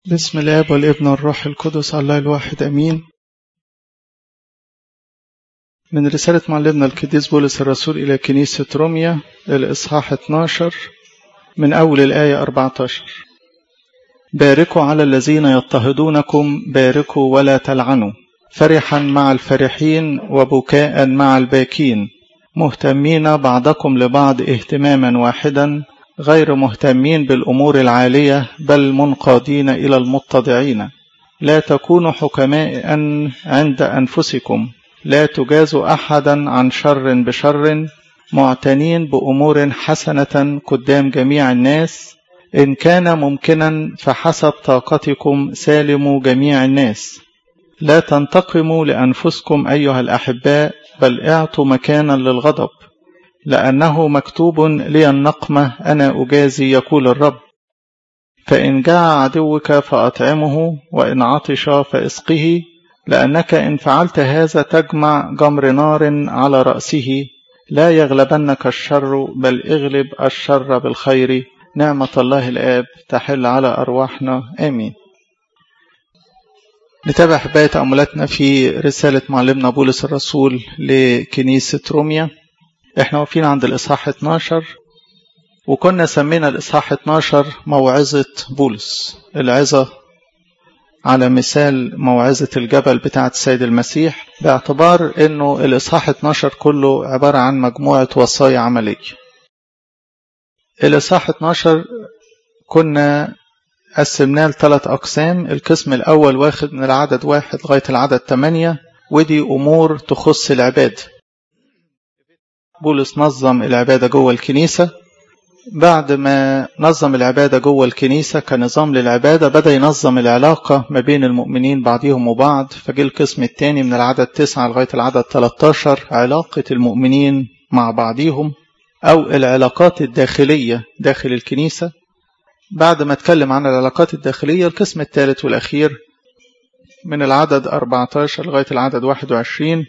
بسم الاب والابن والروح القدس الله الواحد امين من رسالة معلمنا القديس بولس الرسول إلى كنيسة روميا الإصحاح 12 من أول الآية 14 باركوا على الذين يضطهدونكم باركوا ولا تلعنوا فرحا مع الفرحين وبكاء مع الباكين مهتمين بعضكم لبعض اهتماما واحدا غير مهتمين بالأمور العالية بل منقادين إلى المتضعين لا تكونوا حكماء عند أنفسكم لا تجازوا أحدا عن شر بشر معتنين بأمور حسنة قدام جميع الناس إن كان ممكنا فحسب طاقتكم سالموا جميع الناس لا تنتقموا لأنفسكم أيها الأحباء بل اعطوا مكانا للغضب لأنه مكتوب لي النقمة أنا أجازي يقول الرب فإن جاع عدوك فأطعمه وإن عطش فاسقه لأنك إن فعلت هذا تجمع جمر نار على رأسه لا يغلبنك الشر بل اغلب الشر بالخير نعمة الله الآب تحل على أرواحنا آمين نتابع حباية تأملاتنا في رسالة معلمنا بولس الرسول لكنيسة روميا احنا واقفين عند الإصحاح 12 وكنا سمينا الإصحاح 12 موعظة بولس العظة على مثال موعظة الجبل بتاعة السيد المسيح باعتبار انه الإصحاح 12 كله عبارة عن مجموعة وصايا عملية الإصحاح 12 كنا قسمناه لثلاث أقسام القسم الأول واخد من العدد واحد لغاية العدد ثمانية ودي أمور تخص العبادة بولس نظم العبادة جوه الكنيسة بعد ما نظم العبادة جوه الكنيسة كنظام للعبادة بدأ ينظم العلاقة ما بين المؤمنين بعضهم وبعض فجي القسم الثاني من العدد 9 لغاية العدد 13 علاقة المؤمنين مع بعضهم أو العلاقات الداخلية داخل الكنيسة بعد ما اتكلم عن العلاقات الداخلية القسم الثالث والأخير من العدد 14 لغاية العدد 21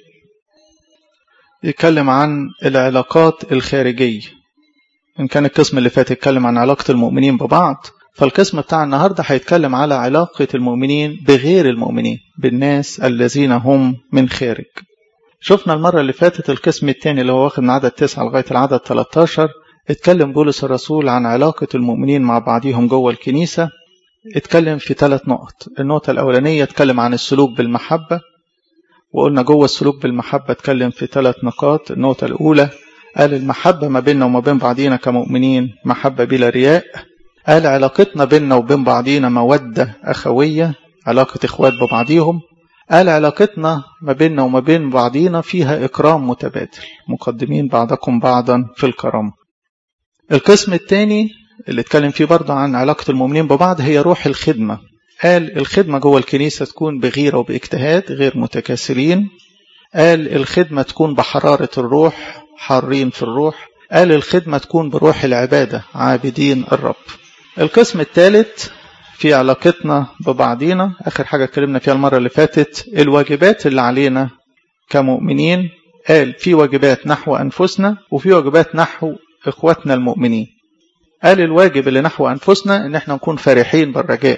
يتكلم عن العلاقات الخارجية إن كان القسم اللي فات يتكلم عن علاقة المؤمنين ببعض فالقسم بتاع النهاردة هيتكلم على علاقة المؤمنين بغير المؤمنين بالناس الذين هم من خارج شفنا المرة اللي فاتت القسم الثاني اللي هو واخد من عدد 9 لغاية العدد 13 اتكلم بولس الرسول عن علاقة المؤمنين مع بعضهم جوه الكنيسة اتكلم في ثلاث نقط النقطة الأولانية اتكلم عن السلوك بالمحبة وقلنا جوه السلوك بالمحبة اتكلم في ثلاث نقاط النقطة الأولى قال المحبة ما بيننا وما بين بعضينا كمؤمنين محبة بلا رياء قال علاقتنا بيننا وبين بعضينا مودة أخوية علاقة إخوات ببعضيهم قال علاقتنا ما بيننا وما بين بعضينا فيها إكرام متبادل مقدمين بعضكم بعضا في الكرامة القسم الثاني اللي اتكلم فيه برضه عن علاقة المؤمنين ببعض هي روح الخدمة قال الخدمة جوه الكنيسة تكون بغيرة وباجتهاد غير متكاسلين قال الخدمة تكون بحرارة الروح حارين في الروح قال الخدمة تكون بروح العبادة عابدين الرب القسم الثالث في علاقتنا ببعضينا آخر حاجة اتكلمنا فيها المرة اللي فاتت الواجبات اللي علينا كمؤمنين قال في واجبات نحو أنفسنا وفي واجبات نحو إخواتنا المؤمنين قال الواجب اللي نحو أنفسنا إن احنا نكون فرحين بالرجاء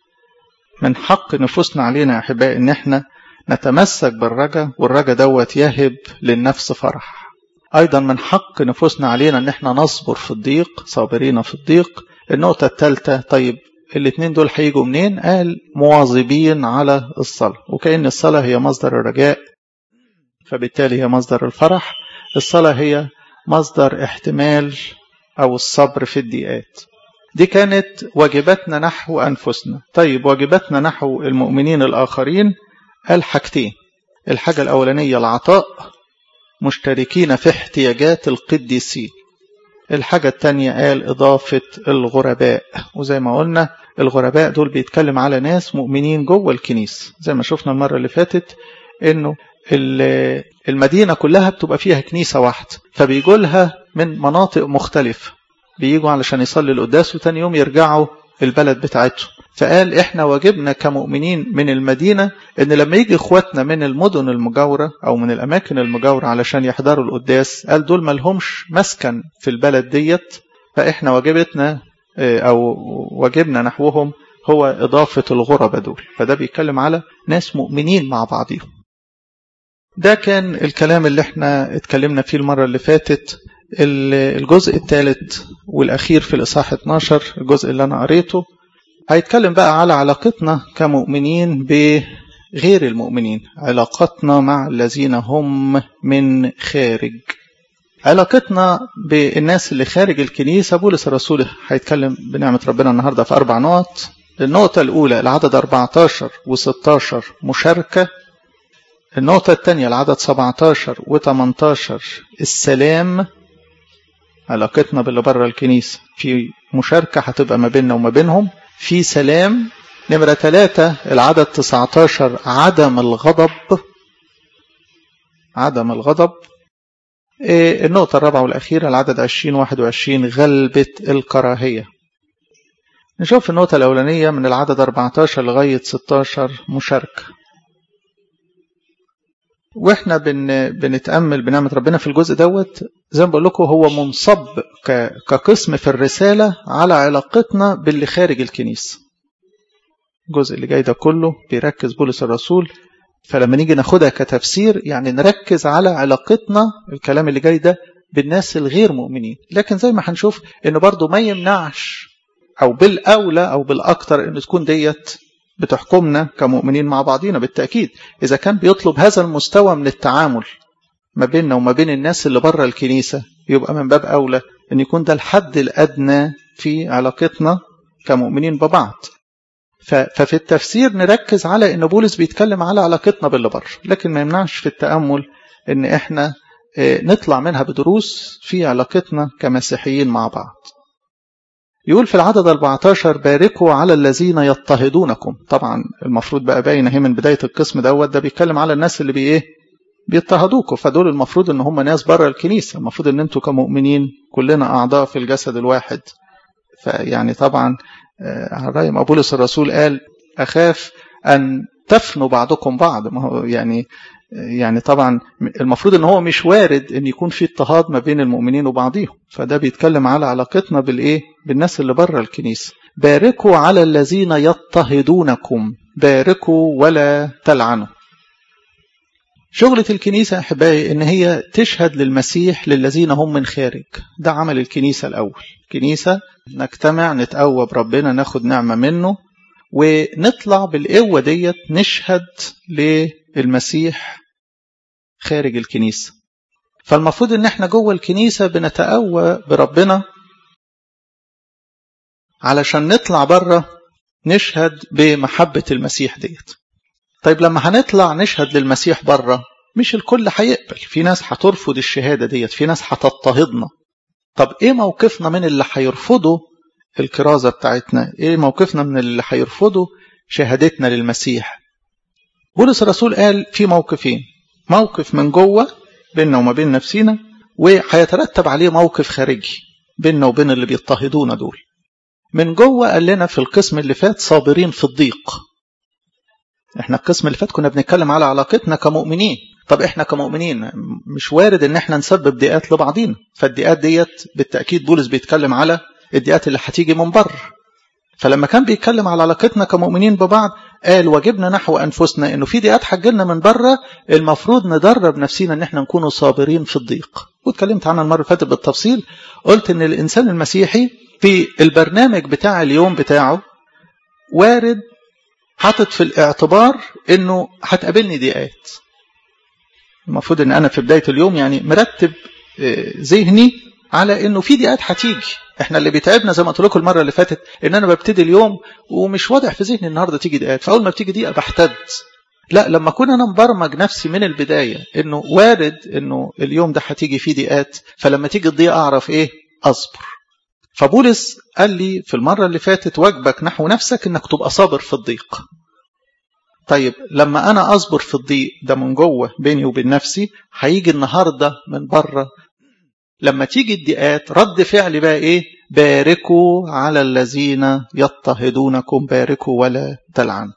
من حق نفوسنا علينا يا أحبائي إن احنا نتمسك بالرجا والرجا دوت يهب للنفس فرح أيضا من حق نفوسنا علينا إن احنا نصبر في الضيق صابرين في الضيق النقطة الثالثة طيب الاثنين دول هيجوا منين؟ قال مواظبين على الصلاة وكأن الصلاة هي مصدر الرجاء فبالتالي هي مصدر الفرح الصلاة هي مصدر احتمال أو الصبر في الضيقات دي كانت واجباتنا نحو أنفسنا طيب واجباتنا نحو المؤمنين الآخرين قال حاجتين الحاجة الأولانية العطاء مشتركين في احتياجات القديسين الحاجة التانية قال إضافة الغرباء وزي ما قلنا الغرباء دول بيتكلم على ناس مؤمنين جوه الكنيسة زي ما شفنا المرة اللي فاتت إنه المدينة كلها بتبقى فيها كنيسة واحدة فبيجوا لها من مناطق مختلفة بيجوا علشان يصلي القداس وتاني يوم يرجعوا البلد بتاعتهم فقال احنا واجبنا كمؤمنين من المدينة ان لما يجي اخواتنا من المدن المجاورة او من الاماكن المجاورة علشان يحضروا القداس قال دول ملهمش مسكن في البلد ديت فاحنا واجبتنا او واجبنا نحوهم هو إضافة الغربة دول فده بيتكلم على ناس مؤمنين مع بعضهم ده كان الكلام اللي احنا اتكلمنا فيه المرة اللي فاتت الجزء الثالث والأخير في الإصحاح 12 الجزء اللي أنا قريته هيتكلم بقى على علاقتنا كمؤمنين بغير المؤمنين علاقتنا مع الذين هم من خارج علاقتنا بالناس اللي خارج الكنيسة بولس الرسول هيتكلم بنعمة ربنا النهاردة في أربع نقط النقطة الأولى العدد 14 و16 مشاركة النقطة الثانية العدد 17 و18 السلام علاقتنا باللي بره الكنيسة في مشاركة هتبقى ما بيننا وما بينهم في سلام نمرة ثلاثة العدد 19 عدم الغضب عدم الغضب النقطة الرابعة والأخيرة العدد 20 21 غلبة الكراهية نشوف النقطة الأولانية من العدد 14 لغاية 16 مشاركة واحنا بن بنتامل بنعمه ربنا في الجزء دوت زي ما بقول لكم هو منصب كقسم في الرساله على علاقتنا باللي خارج الكنيسه. الجزء اللي جاي ده كله بيركز بولس الرسول فلما نيجي ناخدها كتفسير يعني نركز على علاقتنا الكلام اللي جاي ده بالناس الغير مؤمنين، لكن زي ما هنشوف انه برضه ما يمنعش او بالاولى او بالاكثر ان تكون ديت بتحكمنا كمؤمنين مع بعضينا بالتأكيد إذا كان بيطلب هذا المستوى من التعامل ما بيننا وما بين الناس اللي بره الكنيسة يبقى من باب أولى أن يكون ده الحد الأدنى في علاقتنا كمؤمنين ببعض ففي التفسير نركز على أن بولس بيتكلم على علاقتنا باللي بره لكن ما يمنعش في التأمل أن إحنا نطلع منها بدروس في علاقتنا كمسيحيين مع بعض يقول في العدد 14 باركوا على الذين يضطهدونكم طبعا المفروض بقى باين اهي من بدايه القسم دوت ده بيتكلم على الناس اللي بي ايه بيضطهدوكم فدول المفروض ان هم ناس بره الكنيسه المفروض ان انتوا كمؤمنين كلنا اعضاء في الجسد الواحد فيعني طبعا على راي ما بولس الرسول قال اخاف ان تفنوا بعضكم بعض ما هو يعني يعني طبعا المفروض ان هو مش وارد ان يكون في اضطهاد ما بين المؤمنين وبعضهم فده بيتكلم على علاقتنا بالايه بالناس اللي بره الكنيسه باركوا على الذين يضطهدونكم باركوا ولا تلعنوا شغلة الكنيسة أحبائي إن هي تشهد للمسيح للذين هم من خارج ده عمل الكنيسة الأول كنيسة نجتمع نتقوى بربنا ناخد نعمة منه ونطلع بالقوة ديت نشهد للمسيح خارج الكنيسة فالمفروض ان احنا جوه الكنيسة بنتقوى بربنا علشان نطلع بره نشهد بمحبة المسيح ديت طيب لما هنطلع نشهد للمسيح بره مش الكل هيقبل في ناس هترفض الشهادة ديت في ناس هتضطهدنا طب ايه موقفنا من اللي هيرفضوا الكرازة بتاعتنا ايه موقفنا من اللي هيرفضوا شهادتنا للمسيح بولس الرسول قال في موقفين موقف من جوه بيننا وما بين نفسينا وهيترتب عليه موقف خارجي بيننا وبين اللي بيضطهدونا دول من جوه قال لنا في القسم اللي فات صابرين في الضيق احنا القسم اللي فات كنا بنتكلم على علاقتنا كمؤمنين طب احنا كمؤمنين مش وارد ان احنا نسبب ضيقات لبعضينا فالضيقات ديت بالتاكيد بولس بيتكلم على الضيقات اللي هتيجي من بره فلما كان بيتكلم على علاقتنا كمؤمنين ببعض قال واجبنا نحو انفسنا انه في ضيقات هتجيلنا من بره المفروض ندرب نفسينا ان احنا نكونوا صابرين في الضيق واتكلمت عنها المره اللي فاتت بالتفصيل قلت ان الانسان المسيحي في البرنامج بتاع اليوم بتاعه وارد حاطط في الاعتبار انه هتقابلني ضيقات المفروض ان انا في بدايه اليوم يعني مرتب ذهني على انه في ضيقات هتيجي احنا اللي بيتعبنا زي ما قلت لكم المره اللي فاتت ان انا ببتدي اليوم ومش واضح في ذهني النهارده تيجي ضيقات فاول ما بتيجي دقيقه بحتد لا لما اكون انا مبرمج نفسي من البدايه انه وارد انه اليوم ده هتيجي فيه ضيقات فلما تيجي الضيقه اعرف ايه اصبر فبولس قال لي في المره اللي فاتت واجبك نحو نفسك انك تبقى صابر في الضيق طيب لما انا اصبر في الضيق ده من جوه بيني وبين نفسي هيجي النهارده من بره لما تيجي الضيقات رد فعلي بقى ايه باركوا على الذين يضطهدونكم باركوا ولا تلعنوا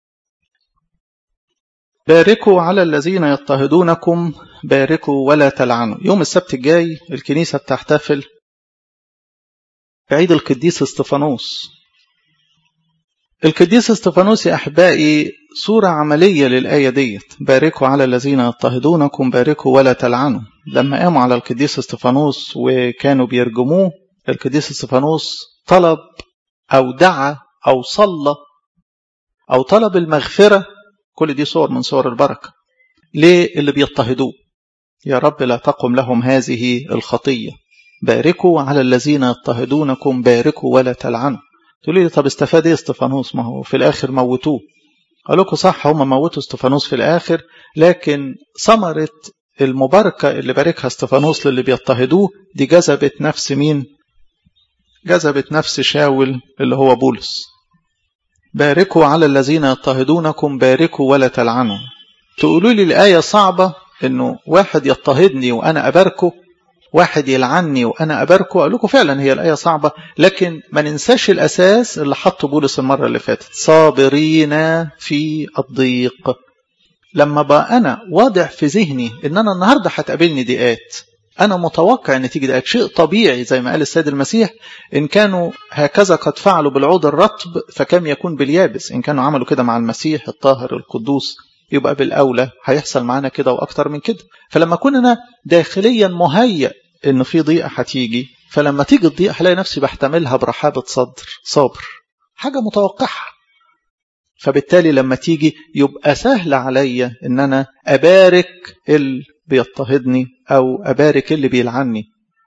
باركوا على الذين يضطهدونكم باركوا ولا تلعنوا يوم السبت الجاي الكنيسة بتحتفل بعيد القديس استفانوس القديس استفانوس يا أحبائي صورة عملية للآية ديت باركوا على الذين يضطهدونكم باركوا ولا تلعنوا لما قاموا على القديس استفانوس وكانوا بيرجموه القديس استفانوس طلب أو دعا أو صلى أو طلب المغفرة كل دي صور من صور البركة للي بيضطهدوه يا رب لا تقم لهم هذه الخطية باركوا على الذين يضطهدونكم باركوا ولا تلعنوا تقولي لي طب استفاد ايه استفانوس ما هو في الاخر موتوه قال لكم صح هم موتوا استفانوس في الاخر لكن ثمرة المباركة اللي باركها استفانوس للي بيضطهدوه دي جذبت نفس مين جذبت نفس شاول اللي هو بولس باركوا على الذين يضطهدونكم باركوا ولا تلعنوا تقولوا لي الآية صعبة انه واحد يضطهدني وانا اباركه واحد يلعني وانا اباركه اقول لكم فعلا هي الايه صعبه لكن ما ننساش الاساس اللي حطه بولس المره اللي فاتت صابرين في الضيق لما بقى انا واضع في ذهني ان انا النهارده هتقابلني ضيقات انا متوقع ان تيجي ضيقات شيء طبيعي زي ما قال السيد المسيح ان كانوا هكذا قد فعلوا بالعود الرطب فكم يكون باليابس ان كانوا عملوا كده مع المسيح الطاهر القدوس يبقى بالأولى هيحصل معانا كده وأكتر من كده فلما أكون أنا داخليا مهيأ إن في ضيقة هتيجي فلما تيجي الضيقة هلاقي نفسي بحتملها برحابة صدر صابر حاجة متوقعة فبالتالي لما تيجي يبقى سهل عليا إن أنا أبارك اللي بيضطهدني أو أبارك اللي بيلعني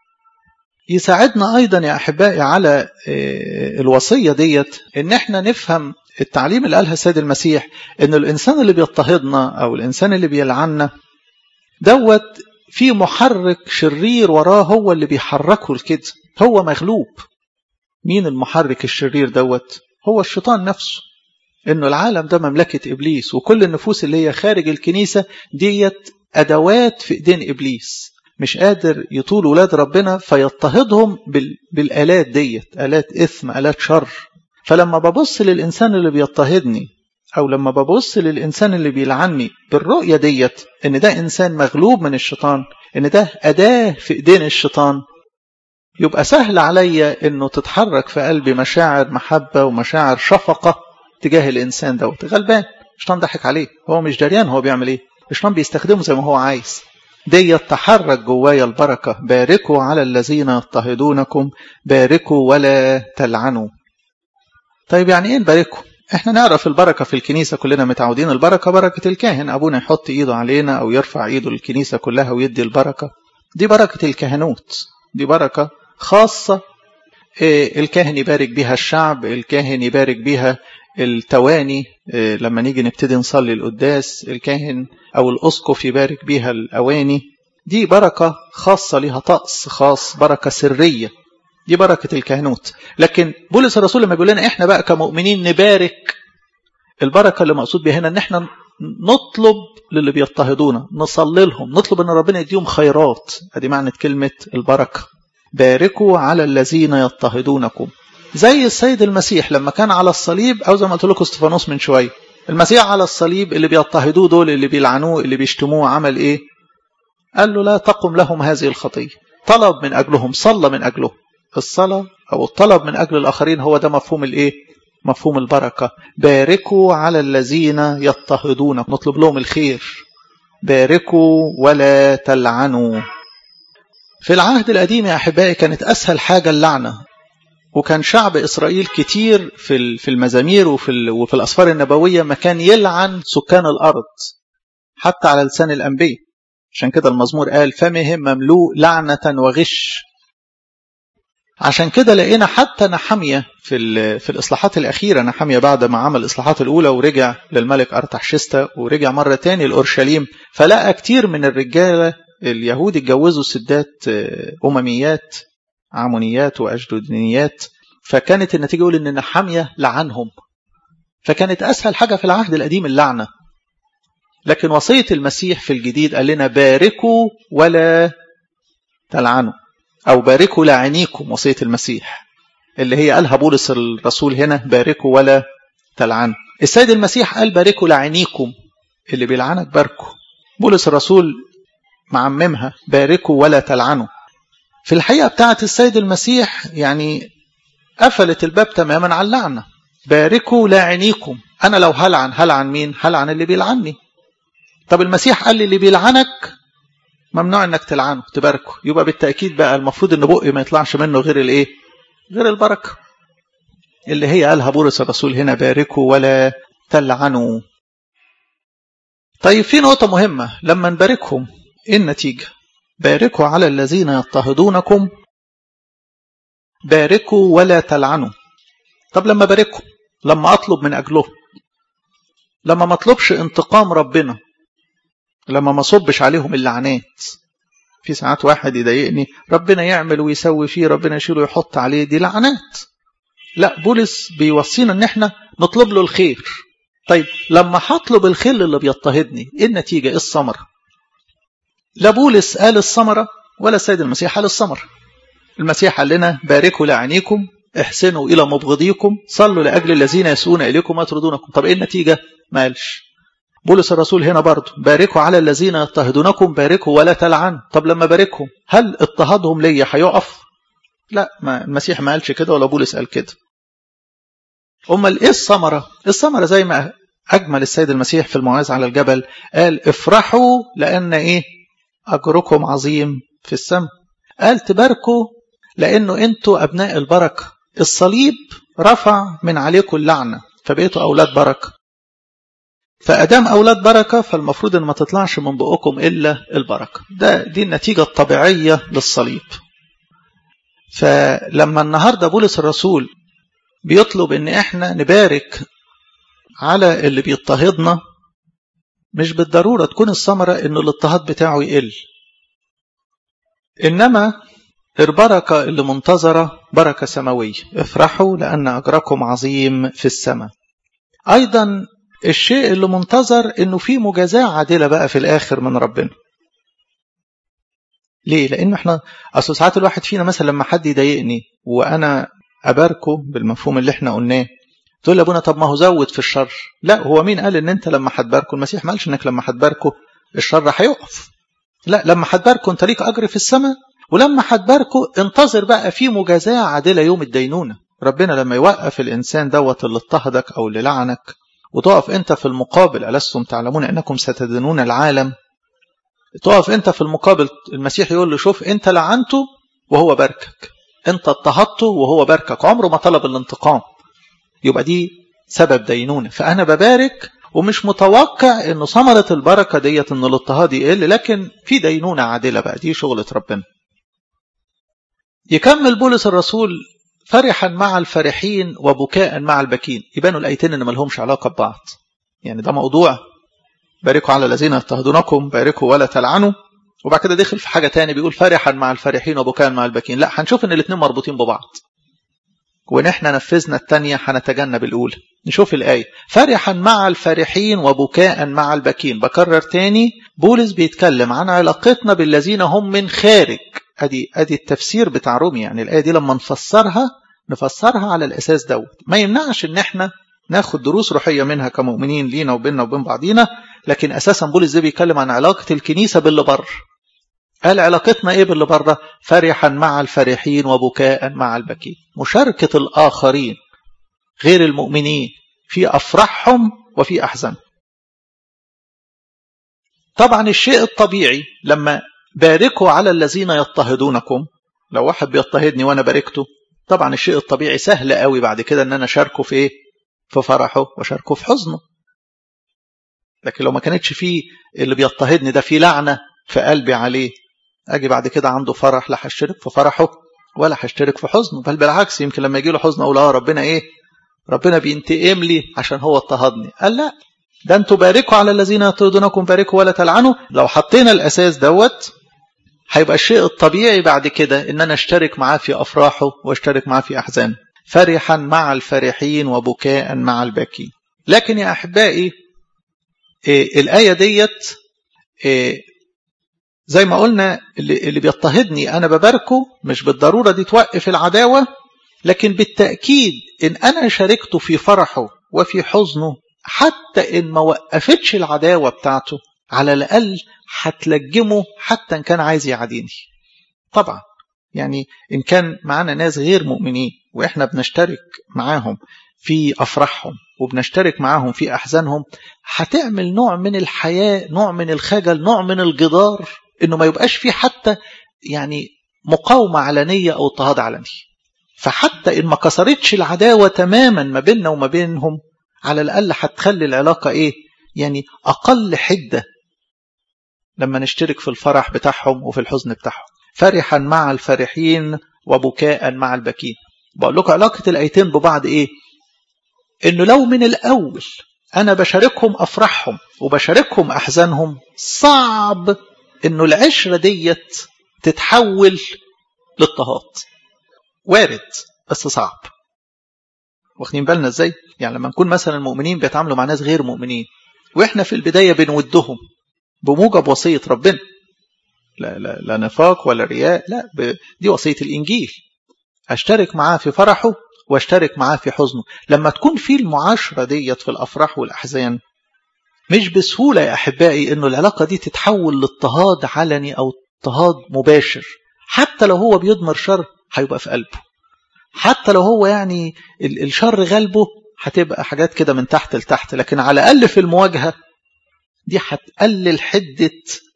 يساعدنا أيضا يا أحبائي على الوصية ديت إن احنا نفهم التعليم اللي قالها السيد المسيح ان الانسان اللي بيضطهدنا او الانسان اللي بيلعنا دوت في محرك شرير وراه هو اللي بيحركه لكده هو مغلوب مين المحرك الشرير دوت هو الشيطان نفسه انه العالم ده مملكة ابليس وكل النفوس اللي هي خارج الكنيسة ديت ادوات في ايدين ابليس مش قادر يطول ولاد ربنا فيضطهدهم بالالات ديت الات اثم الات شر فلما ببص للإنسان اللي بيضطهدني أو لما ببص للإنسان اللي بيلعني بالرؤية ديت إن ده إنسان مغلوب من الشيطان إن ده أداة في إيدين الشيطان يبقى سهل عليا إنه تتحرك في قلبي مشاعر محبة ومشاعر شفقة تجاه الإنسان دوت غلبان الشيطان ضحك عليه هو مش دريان هو بيعمل إيه الشيطان بيستخدمه زي ما هو عايز دي تحرك جوايا البركة باركوا على الذين يضطهدونكم باركوا ولا تلعنوا طيب يعني ايه نباركه احنا نعرف البركه في الكنيسه كلنا متعودين البركه بركه الكاهن ابونا يحط ايده علينا او يرفع ايده للكنيسه كلها ويدي البركه دي بركه الكهنوت دي بركه خاصه إيه الكاهن يبارك بها الشعب الكاهن يبارك بها التواني إيه لما نيجي نبتدي نصلي القداس الكاهن او الاسقف يبارك بها الاواني دي بركه خاصه لها طقس خاص بركه سريه دي بركة الكهنوت لكن بولس الرسول لما بيقول لنا احنا بقى كمؤمنين نبارك البركة اللي مقصود بها هنا ان احنا نطلب للي بيضطهدونا نصلي لهم نطلب ان ربنا يديهم خيرات ادي معنى كلمة البركة باركوا على الذين يضطهدونكم زي السيد المسيح لما كان على الصليب او زي ما قلت لكم استفانوس من شويه المسيح على الصليب اللي بيضطهدوه دول اللي بيلعنوه اللي بيشتموه عمل ايه قال له لا تقم لهم هذه الخطيه طلب من اجلهم صلى من اجلهم الصلاة أو الطلب من أجل الآخرين هو ده مفهوم الإيه؟ مفهوم البركة باركوا على الذين يضطهدون نطلب لهم الخير باركوا ولا تلعنوا في العهد القديم يا أحبائي كانت أسهل حاجة اللعنة وكان شعب إسرائيل كتير في في المزامير وفي وفي الأسفار النبوية ما كان يلعن سكان الأرض حتى على لسان الأنبياء عشان كده المزمور قال فمهم مملوء لعنة وغش عشان كده لقينا حتى نحمية في في الإصلاحات الأخيرة نحمية بعد ما عمل الإصلاحات الأولى ورجع للملك أرتحشستا ورجع مرة تاني لأورشليم فلقى كتير من الرجالة اليهود اتجوزوا سدات أمميات عمونيات وأجدودينيات فكانت النتيجة يقول إن نحمية لعنهم فكانت أسهل حاجة في العهد القديم اللعنة لكن وصية المسيح في الجديد قال لنا باركوا ولا تلعنوا أو باركوا لعينيكم وصية المسيح اللي هي قالها بولس الرسول هنا باركوا ولا تلعنوا السيد المسيح قال باركوا لعينيكم اللي بيلعنك باركوا بولس الرسول معممها باركوا ولا تلعنوا في الحقيقة بتاعت السيد المسيح يعني قفلت الباب تماما على اللعنة باركوا لاعنيكم أنا لو هلعن هلعن مين هلعن اللي بيلعني طب المسيح قال لي اللي بيلعنك ممنوع انك تلعنه تباركه يبقى بالتأكيد بقى المفروض ان بقي ما يطلعش منه غير الايه غير البركة اللي هي قالها بولس الرسول هنا باركوا ولا تلعنوا طيب في نقطة مهمة لما نباركهم ايه النتيجة باركوا على الذين يضطهدونكم باركوا ولا تلعنوا طب لما باركهم لما اطلب من اجلهم لما ما اطلبش انتقام ربنا لما ما صبش عليهم اللعنات في ساعات واحد يضايقني ربنا يعمل ويسوي فيه ربنا يشيله ويحط عليه دي لعنات لا بولس بيوصينا ان احنا نطلب له الخير طيب لما هطلب الخير اللي بيضطهدني ايه النتيجه ايه الثمره لا بولس قال الثمره ولا السيد المسيح قال الثمره المسيح قال لنا باركوا لعينيكم احسنوا الى مبغضيكم صلوا لاجل الذين يسوون اليكم ويطردونكم طب ايه النتيجه ما قالش بولس الرسول هنا برضه باركوا على الذين يضطهدونكم باركوا ولا تلعن طب لما باركهم هل اضطهادهم ليا هيقف لا ما المسيح ما قالش كده ولا بولس قال كده امال ايه الثمره الثمره زي ما اجمل السيد المسيح في الموعظه على الجبل قال افرحوا لان ايه اجركم عظيم في السماء قال تباركوا لانه انتوا ابناء البركه الصليب رفع من عليكم اللعنه فبقيتوا اولاد بركه فأدام أولاد بركة فالمفروض أن ما تطلعش من بقكم إلا البركة ده دي النتيجة الطبيعية للصليب فلما النهاردة بولس الرسول بيطلب أن إحنا نبارك على اللي بيضطهدنا مش بالضرورة تكون الثمرة أنه الاضطهاد بتاعه يقل إنما البركة اللي منتظرة بركة سماوية افرحوا لأن أجركم عظيم في السماء أيضا الشيء اللي منتظر انه في مجازاة عادلة بقى في الاخر من ربنا ليه لان احنا اصل ساعات الواحد فينا مثلا لما حد يضايقني وانا اباركه بالمفهوم اللي احنا قلناه تقول لابونا طب ما هو زود في الشر لا هو مين قال ان انت لما هتباركه المسيح ما قالش انك لما هتباركه الشر هيقف لا لما هتباركه انت ليك اجر في السماء ولما هتباركه انتظر بقى في مجازاة عادلة يوم الدينونة ربنا لما يوقف الانسان دوت اللي اضطهدك او اللي لعنك وتقف انت في المقابل ألستم تعلمون انكم ستدينون العالم تقف انت في المقابل المسيح يقول له شوف انت لعنته وهو باركك انت اضطهدته وهو باركك عمره ما طلب الانتقام يبقى دي سبب دينونة فانا ببارك ومش متوقع ان ثمرة البركة ديت ان الاضطهاد يقل لكن في دينونة عادلة بقى دي شغلة ربنا يكمل بولس الرسول فرحا مع الفرحين وبكاء مع البكين يبانوا الايتين ان ملهمش علاقه ببعض يعني ده موضوع باركوا على الذين يضطهدونكم باركوا ولا تلعنوا وبعد كده دخل في حاجه تاني بيقول فرحا مع الفرحين وبكاء مع البكين لا هنشوف ان الاثنين مربوطين ببعض وان احنا نفذنا الثانيه هنتجنب الاولى نشوف الايه فرحا مع الفرحين وبكاء مع البكين بكرر تاني بولس بيتكلم عن علاقتنا بالذين هم من خارج ادي ادي التفسير بتاع رومي يعني الايه دي لما نفسرها نفسرها على الاساس دوت ما يمنعش ان احنا ناخد دروس روحيه منها كمؤمنين لينا وبيننا وبين بعضينا لكن اساسا بولس ده بيتكلم عن علاقه الكنيسه باللي بره قال علاقتنا ايه باللي بره فرحا مع الفرحين وبكاء مع البكين مشاركه الاخرين غير المؤمنين في افراحهم وفي احزانهم طبعا الشيء الطبيعي لما باركوا على الذين يضطهدونكم لو واحد بيضطهدني وانا باركته طبعا الشيء الطبيعي سهل قوي بعد كده ان انا اشاركه في ايه في فرحه واشاركه في حزنه لكن لو ما كانتش فيه اللي بيضطهدني ده في لعنه في قلبي عليه اجي بعد كده عنده فرح لا هشترك في فرحه ولا هشترك في حزنه بل بالعكس يمكن لما يجي له حزن اقول اه ربنا ايه ربنا بينتقم لي عشان هو اضطهدني قال لا ده انتوا باركوا على الذين يطردونكم باركوا ولا تلعنوا لو حطينا الاساس دوت هيبقى الشيء الطبيعي بعد كده ان انا اشترك معاه في افراحه واشترك معاه في احزانه فرحا مع الفرحين وبكاء مع الباكين لكن يا احبائي إيه الايه ديت إيه زي ما قلنا اللي, اللي بيضطهدني انا بباركه مش بالضروره دي توقف العداوه لكن بالتاكيد ان انا شاركته في فرحه وفي حزنه حتى ان ما وقفتش العداوه بتاعته على الاقل هتلجمه حتى ان كان عايز يعاديني طبعا يعني ان كان معانا ناس غير مؤمنين واحنا بنشترك معاهم في أفراحهم وبنشترك معاهم في أحزانهم هتعمل نوع من الحياة نوع من الخجل نوع من الجدار إنه ما يبقاش في حتى يعني مقاومة علنية أو اضطهاد علني فحتى إن ما كسرتش العداوة تماما ما بيننا وما بينهم على الأقل هتخلي العلاقة إيه يعني أقل حدة لما نشترك في الفرح بتاعهم وفي الحزن بتاعهم فرحا مع الفرحين وبكاء مع البكين بقول لكم علاقة الآيتين ببعض إيه إنه لو من الأول أنا بشاركهم أفراحهم وبشاركهم أحزانهم صعب إنه العشرة ديت تتحول لاضطهاد وارد بس صعب واخدين بالنا ازاي يعني لما نكون مثلا المؤمنين بيتعاملوا مع ناس غير مؤمنين واحنا في البدايه بنودهم بموجب وصيه ربنا لا لا لا نفاق ولا رياء لا دي وصيه الانجيل اشترك معاه في فرحه واشترك معاه في حزنه لما تكون في المعاشره ديت في الافراح والاحزان مش بسهوله يا احبائي انه العلاقه دي تتحول لاضطهاد علني او اضطهاد مباشر حتى لو هو بيضمر شر هيبقى في قلبه حتى لو هو يعني الشر غالبه هتبقى حاجات كده من تحت لتحت لكن على الأقل في المواجهة دي هتقلل حدة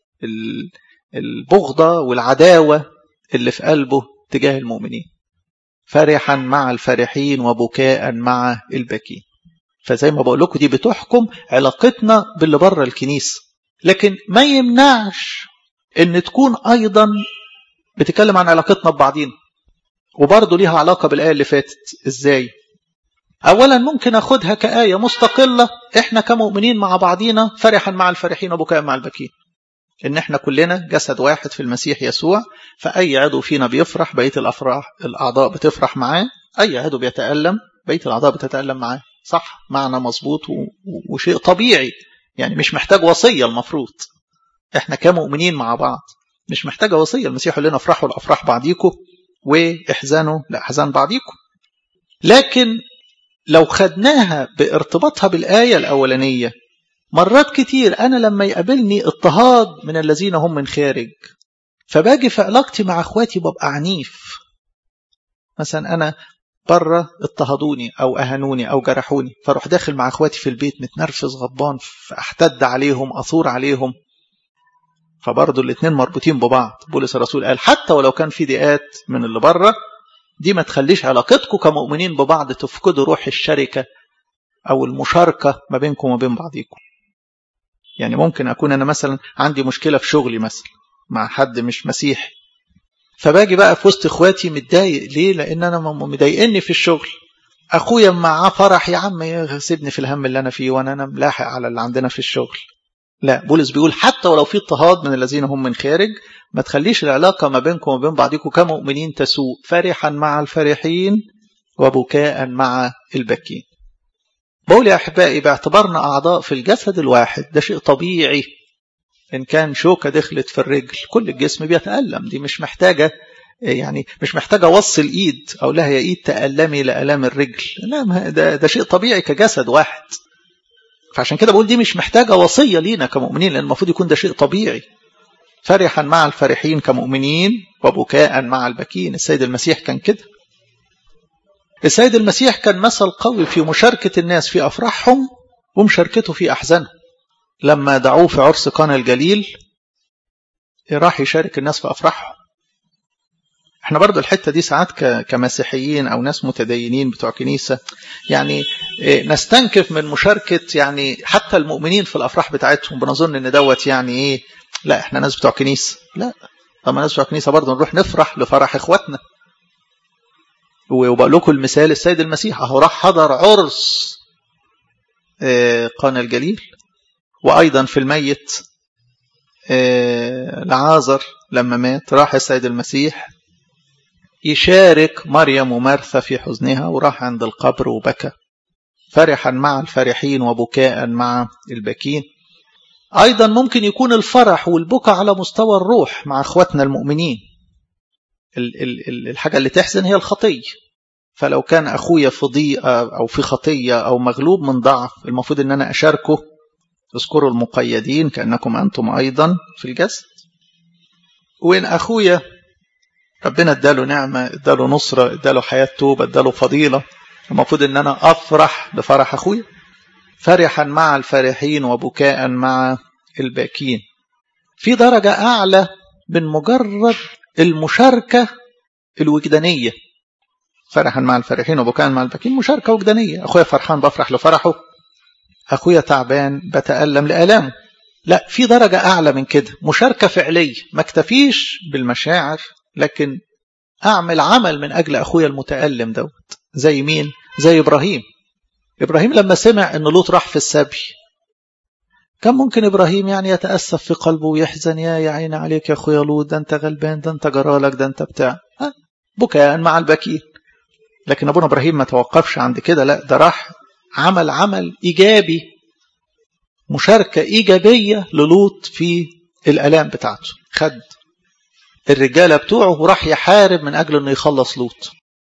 البغضة والعداوة اللي في قلبه تجاه المؤمنين فرحا مع الفرحين وبكاء مع الباكين فزي ما بقول لكم دي بتحكم علاقتنا باللي بره الكنيسة لكن ما يمنعش ان تكون ايضا بتتكلم عن علاقتنا ببعضينا وبرضه ليها علاقة بالآية اللي فاتت ازاي اولا ممكن اخدها كآية مستقلة احنا كمؤمنين مع بعضينا فرحا مع الفرحين وبكاء مع البكين ان احنا كلنا جسد واحد في المسيح يسوع فاي عضو فينا بيفرح بقيه الافراح الاعضاء بتفرح معاه اي عضو بيتالم بقيه الاعضاء بتتالم معاه صح معنى مظبوط وشيء طبيعي يعني مش محتاج وصيه المفروض احنا كمؤمنين مع بعض مش محتاجه وصيه المسيح يقول لنا افرحوا لافراح بعضيكم واحزانوا لاحزان بعضيكم لكن لو خدناها بارتباطها بالايه الاولانيه مرات كتير أنا لما يقابلني اضطهاد من الذين هم من خارج فباجي في علاقتي مع اخواتي ببقى عنيف مثلا أنا بره اضطهدوني أو أهنوني أو جرحوني فاروح داخل مع اخواتي في البيت متنرفز غضبان فاحتد عليهم أثور عليهم فبرضه الاثنين مربوطين ببعض بولس الرسول قال حتى ولو كان في ضيقات من اللي بره دي ما تخليش علاقتكم كمؤمنين ببعض تفقدوا روح الشركة أو المشاركة ما بينكم وما بين بعضيكم يعني ممكن أكون أنا مثلا عندي مشكلة في شغلي مثلا مع حد مش مسيحي فباجي بقى في وسط اخواتي متضايق ليه لان انا مضايقني في الشغل اخويا معاه فرح يا عم سيبني في الهم اللي انا فيه وانا انا ملاحق على اللي عندنا في الشغل لا بولس بيقول حتى ولو في اضطهاد من الذين هم من خارج ما تخليش العلاقة ما بينكم وبين بعضكم كمؤمنين تسوء فرحا مع الفرحين وبكاء مع البكين بقول يا أحبائي باعتبارنا أعضاء في الجسد الواحد ده شيء طبيعي إن كان شوكة دخلت في الرجل كل الجسم بيتألم دي مش محتاجة يعني مش محتاجة وصل إيد أو لها يا إيد تألمي لألام الرجل لا ده, ده شيء طبيعي كجسد واحد فعشان كده بقول دي مش محتاجة وصية لينا كمؤمنين لأن المفروض يكون ده شيء طبيعي فرحا مع الفرحين كمؤمنين وبكاء مع البكين السيد المسيح كان كده السيد المسيح كان مثل قوي في مشاركة الناس في أفراحهم ومشاركته في أحزانهم لما دعوه في عرس قانا الجليل راح يشارك الناس في أفراحهم احنا برضو الحتة دي ساعات كمسيحيين أو ناس متدينين بتوع كنيسة يعني نستنكف من مشاركة يعني حتى المؤمنين في الأفراح بتاعتهم بنظن إن دوت يعني إيه لا احنا ناس بتوع كنيسة لا طب ناس بتوع كنيسة برضو نروح نفرح لفرح إخواتنا وبقول لكم المثال السيد المسيح اهو راح حضر عرس قانا الجليل وايضا في الميت لعازر لما مات راح السيد المسيح يشارك مريم ومرثى في حزنها وراح عند القبر وبكى فرحا مع الفرحين وبكاء مع البكين ايضا ممكن يكون الفرح والبكاء على مستوى الروح مع اخواتنا المؤمنين الحاجة اللي تحزن هي الخطية فلو كان أخويا في ضيقة أو في خطية أو مغلوب من ضعف المفروض أن أنا أشاركه اذكروا المقيدين كأنكم أنتم أيضا في الجسد وإن أخويا ربنا اداله نعمة اداله نصرة اداله حياة توبة اداله فضيلة المفروض ان انا افرح بفرح اخويا فرحا مع الفرحين وبكاء مع الباكين في درجة اعلى من مجرد المشاركة الوجدانية فرحا مع الفرحين وبكاء مع الباكين مشاركة وجدانية اخويا فرحان بفرح لفرحه اخويا تعبان بتألم لآلامه لا في درجة أعلى من كده مشاركة فعلية ما اكتفيش بالمشاعر لكن أعمل عمل من أجل أخويا المتألم دوت زي مين؟ زي إبراهيم إبراهيم لما سمع أن لوط راح في السبي كان ممكن إبراهيم يعني يتأسف في قلبه ويحزن يا يا عيني عليك يا أخويا لوط ده أنت غلبان ده أنت جرالك ده أنت بتاع بكاء مع البكين لكن أبونا إبراهيم ما توقفش عند كده لا ده راح عمل عمل إيجابي مشاركة إيجابية للوط في الألام بتاعته خد الرجالة بتوعه وراح يحارب من أجل أنه يخلص لوط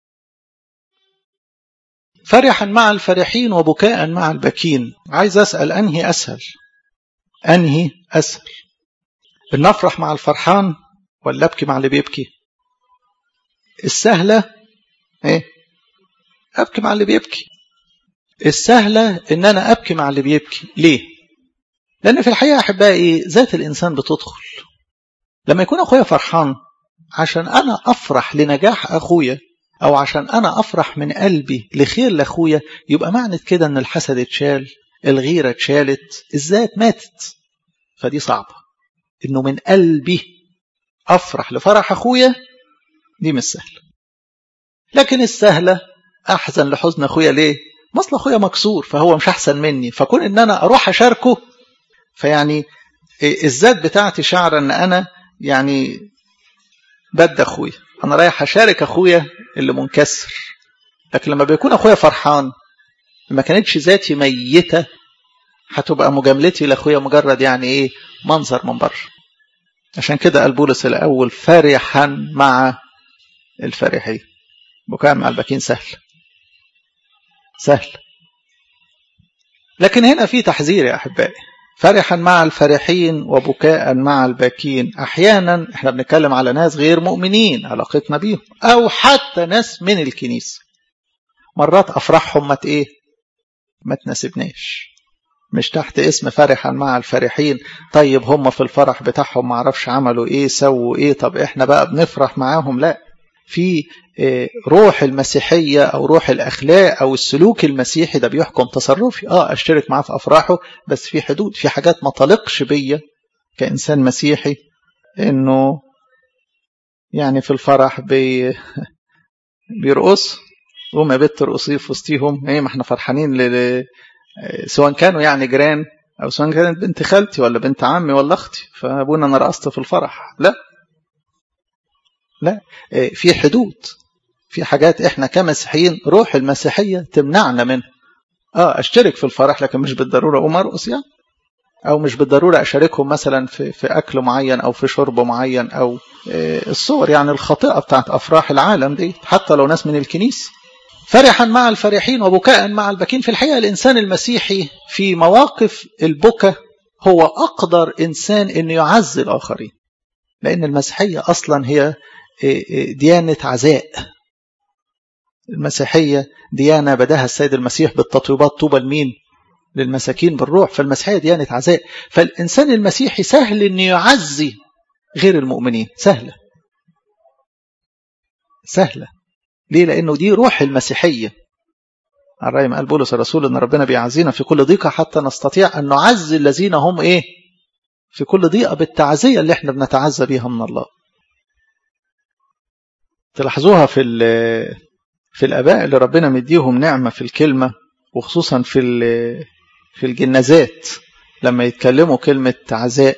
فرحا مع الفرحين وبكاء مع البكين عايز أسأل أنهي أسهل أنهي أسهل إن أفرح مع الفرحان ولا أبكي مع اللي بيبكي السهلة إيه أبكي مع اللي بيبكي السهلة إن أنا أبكي مع اللي بيبكي ليه لأن في الحقيقة أحبائي ذات الإنسان بتدخل لما يكون أخويا فرحان عشان أنا أفرح لنجاح أخويا أو عشان أنا أفرح من قلبي لخير لأخويا يبقى معنى كده أن الحسد اتشال الغيرة اتشالت الذات ماتت فدي صعبة إنه من قلبي أفرح لفرح أخويا دي مش سهلة لكن السهلة أحزن لحزن أخويا ليه؟ مصل أخويا مكسور فهو مش أحسن مني فكون إن أنا أروح أشاركه فيعني الذات بتاعتي شعر ان انا يعني بد اخويا انا رايح اشارك اخويا اللي منكسر لكن لما بيكون اخويا فرحان ما كانتش ذاتي ميته هتبقى مجاملتي لاخويا مجرد يعني ايه منظر من بره عشان كده قال بولس الاول فرحا مع الفرحين بكاء مع الباكين سهل سهل لكن هنا في تحذير يا احبائي فرحا مع الفرحين وبكاء مع الباكين احيانا احنا بنتكلم على ناس غير مؤمنين علاقتنا بيهم او حتى ناس من الكنيسه مرات افراحهم ما ايه ما تناسبناش مش تحت اسم فرحا مع الفرحين طيب هم في الفرح بتاعهم ما عرفش عملوا ايه سووا ايه طب احنا بقى بنفرح معاهم لا في روح المسيحية أو روح الأخلاق أو السلوك المسيحي ده بيحكم تصرفي آه أشترك معاه في أفراحه بس في حدود في حاجات ما تلقش بيا كإنسان مسيحي إنه يعني في الفرح بي بيرقص قوم يا بنت ترقصي في وسطيهم ايه ما احنا فرحانين ل... سواء كانوا يعني جيران او سواء كانت بنت خالتي ولا بنت عمي ولا اختي فابونا انا رقصت في الفرح لا لا في حدود في حاجات احنا كمسيحيين روح المسيحيه تمنعنا منها اه اشترك في الفرح لكن مش بالضروره اقوم ارقص يعني او مش بالضروره اشاركهم مثلا في في اكل معين او في شرب معين او الصور يعني الخاطئه بتاعت افراح العالم دي حتى لو ناس من الكنيسه فرحا مع الفرحين وبكاء مع البكين في الحقيقه الانسان المسيحي في مواقف البكا هو اقدر انسان انه يعزي الاخرين لان المسيحيه اصلا هي ديانه عزاء المسيحيه ديانه بداها السيد المسيح بالتطويبات طوبى لمين للمساكين بالروح فالمسيحيه ديانه عزاء فالانسان المسيحي سهل انه يعزي غير المؤمنين سهله سهله ليه لانه دي روح المسيحيه الرأي قال بولس الرسول ان ربنا بيعزينا في كل ضيقه حتى نستطيع ان نعزي الذين هم ايه في كل ضيقه بالتعزيه اللي احنا بنتعزى بيها من الله تلاحظوها في في الاباء اللي ربنا مديهم نعمه في الكلمه وخصوصا في في الجنازات لما يتكلموا كلمه عزاء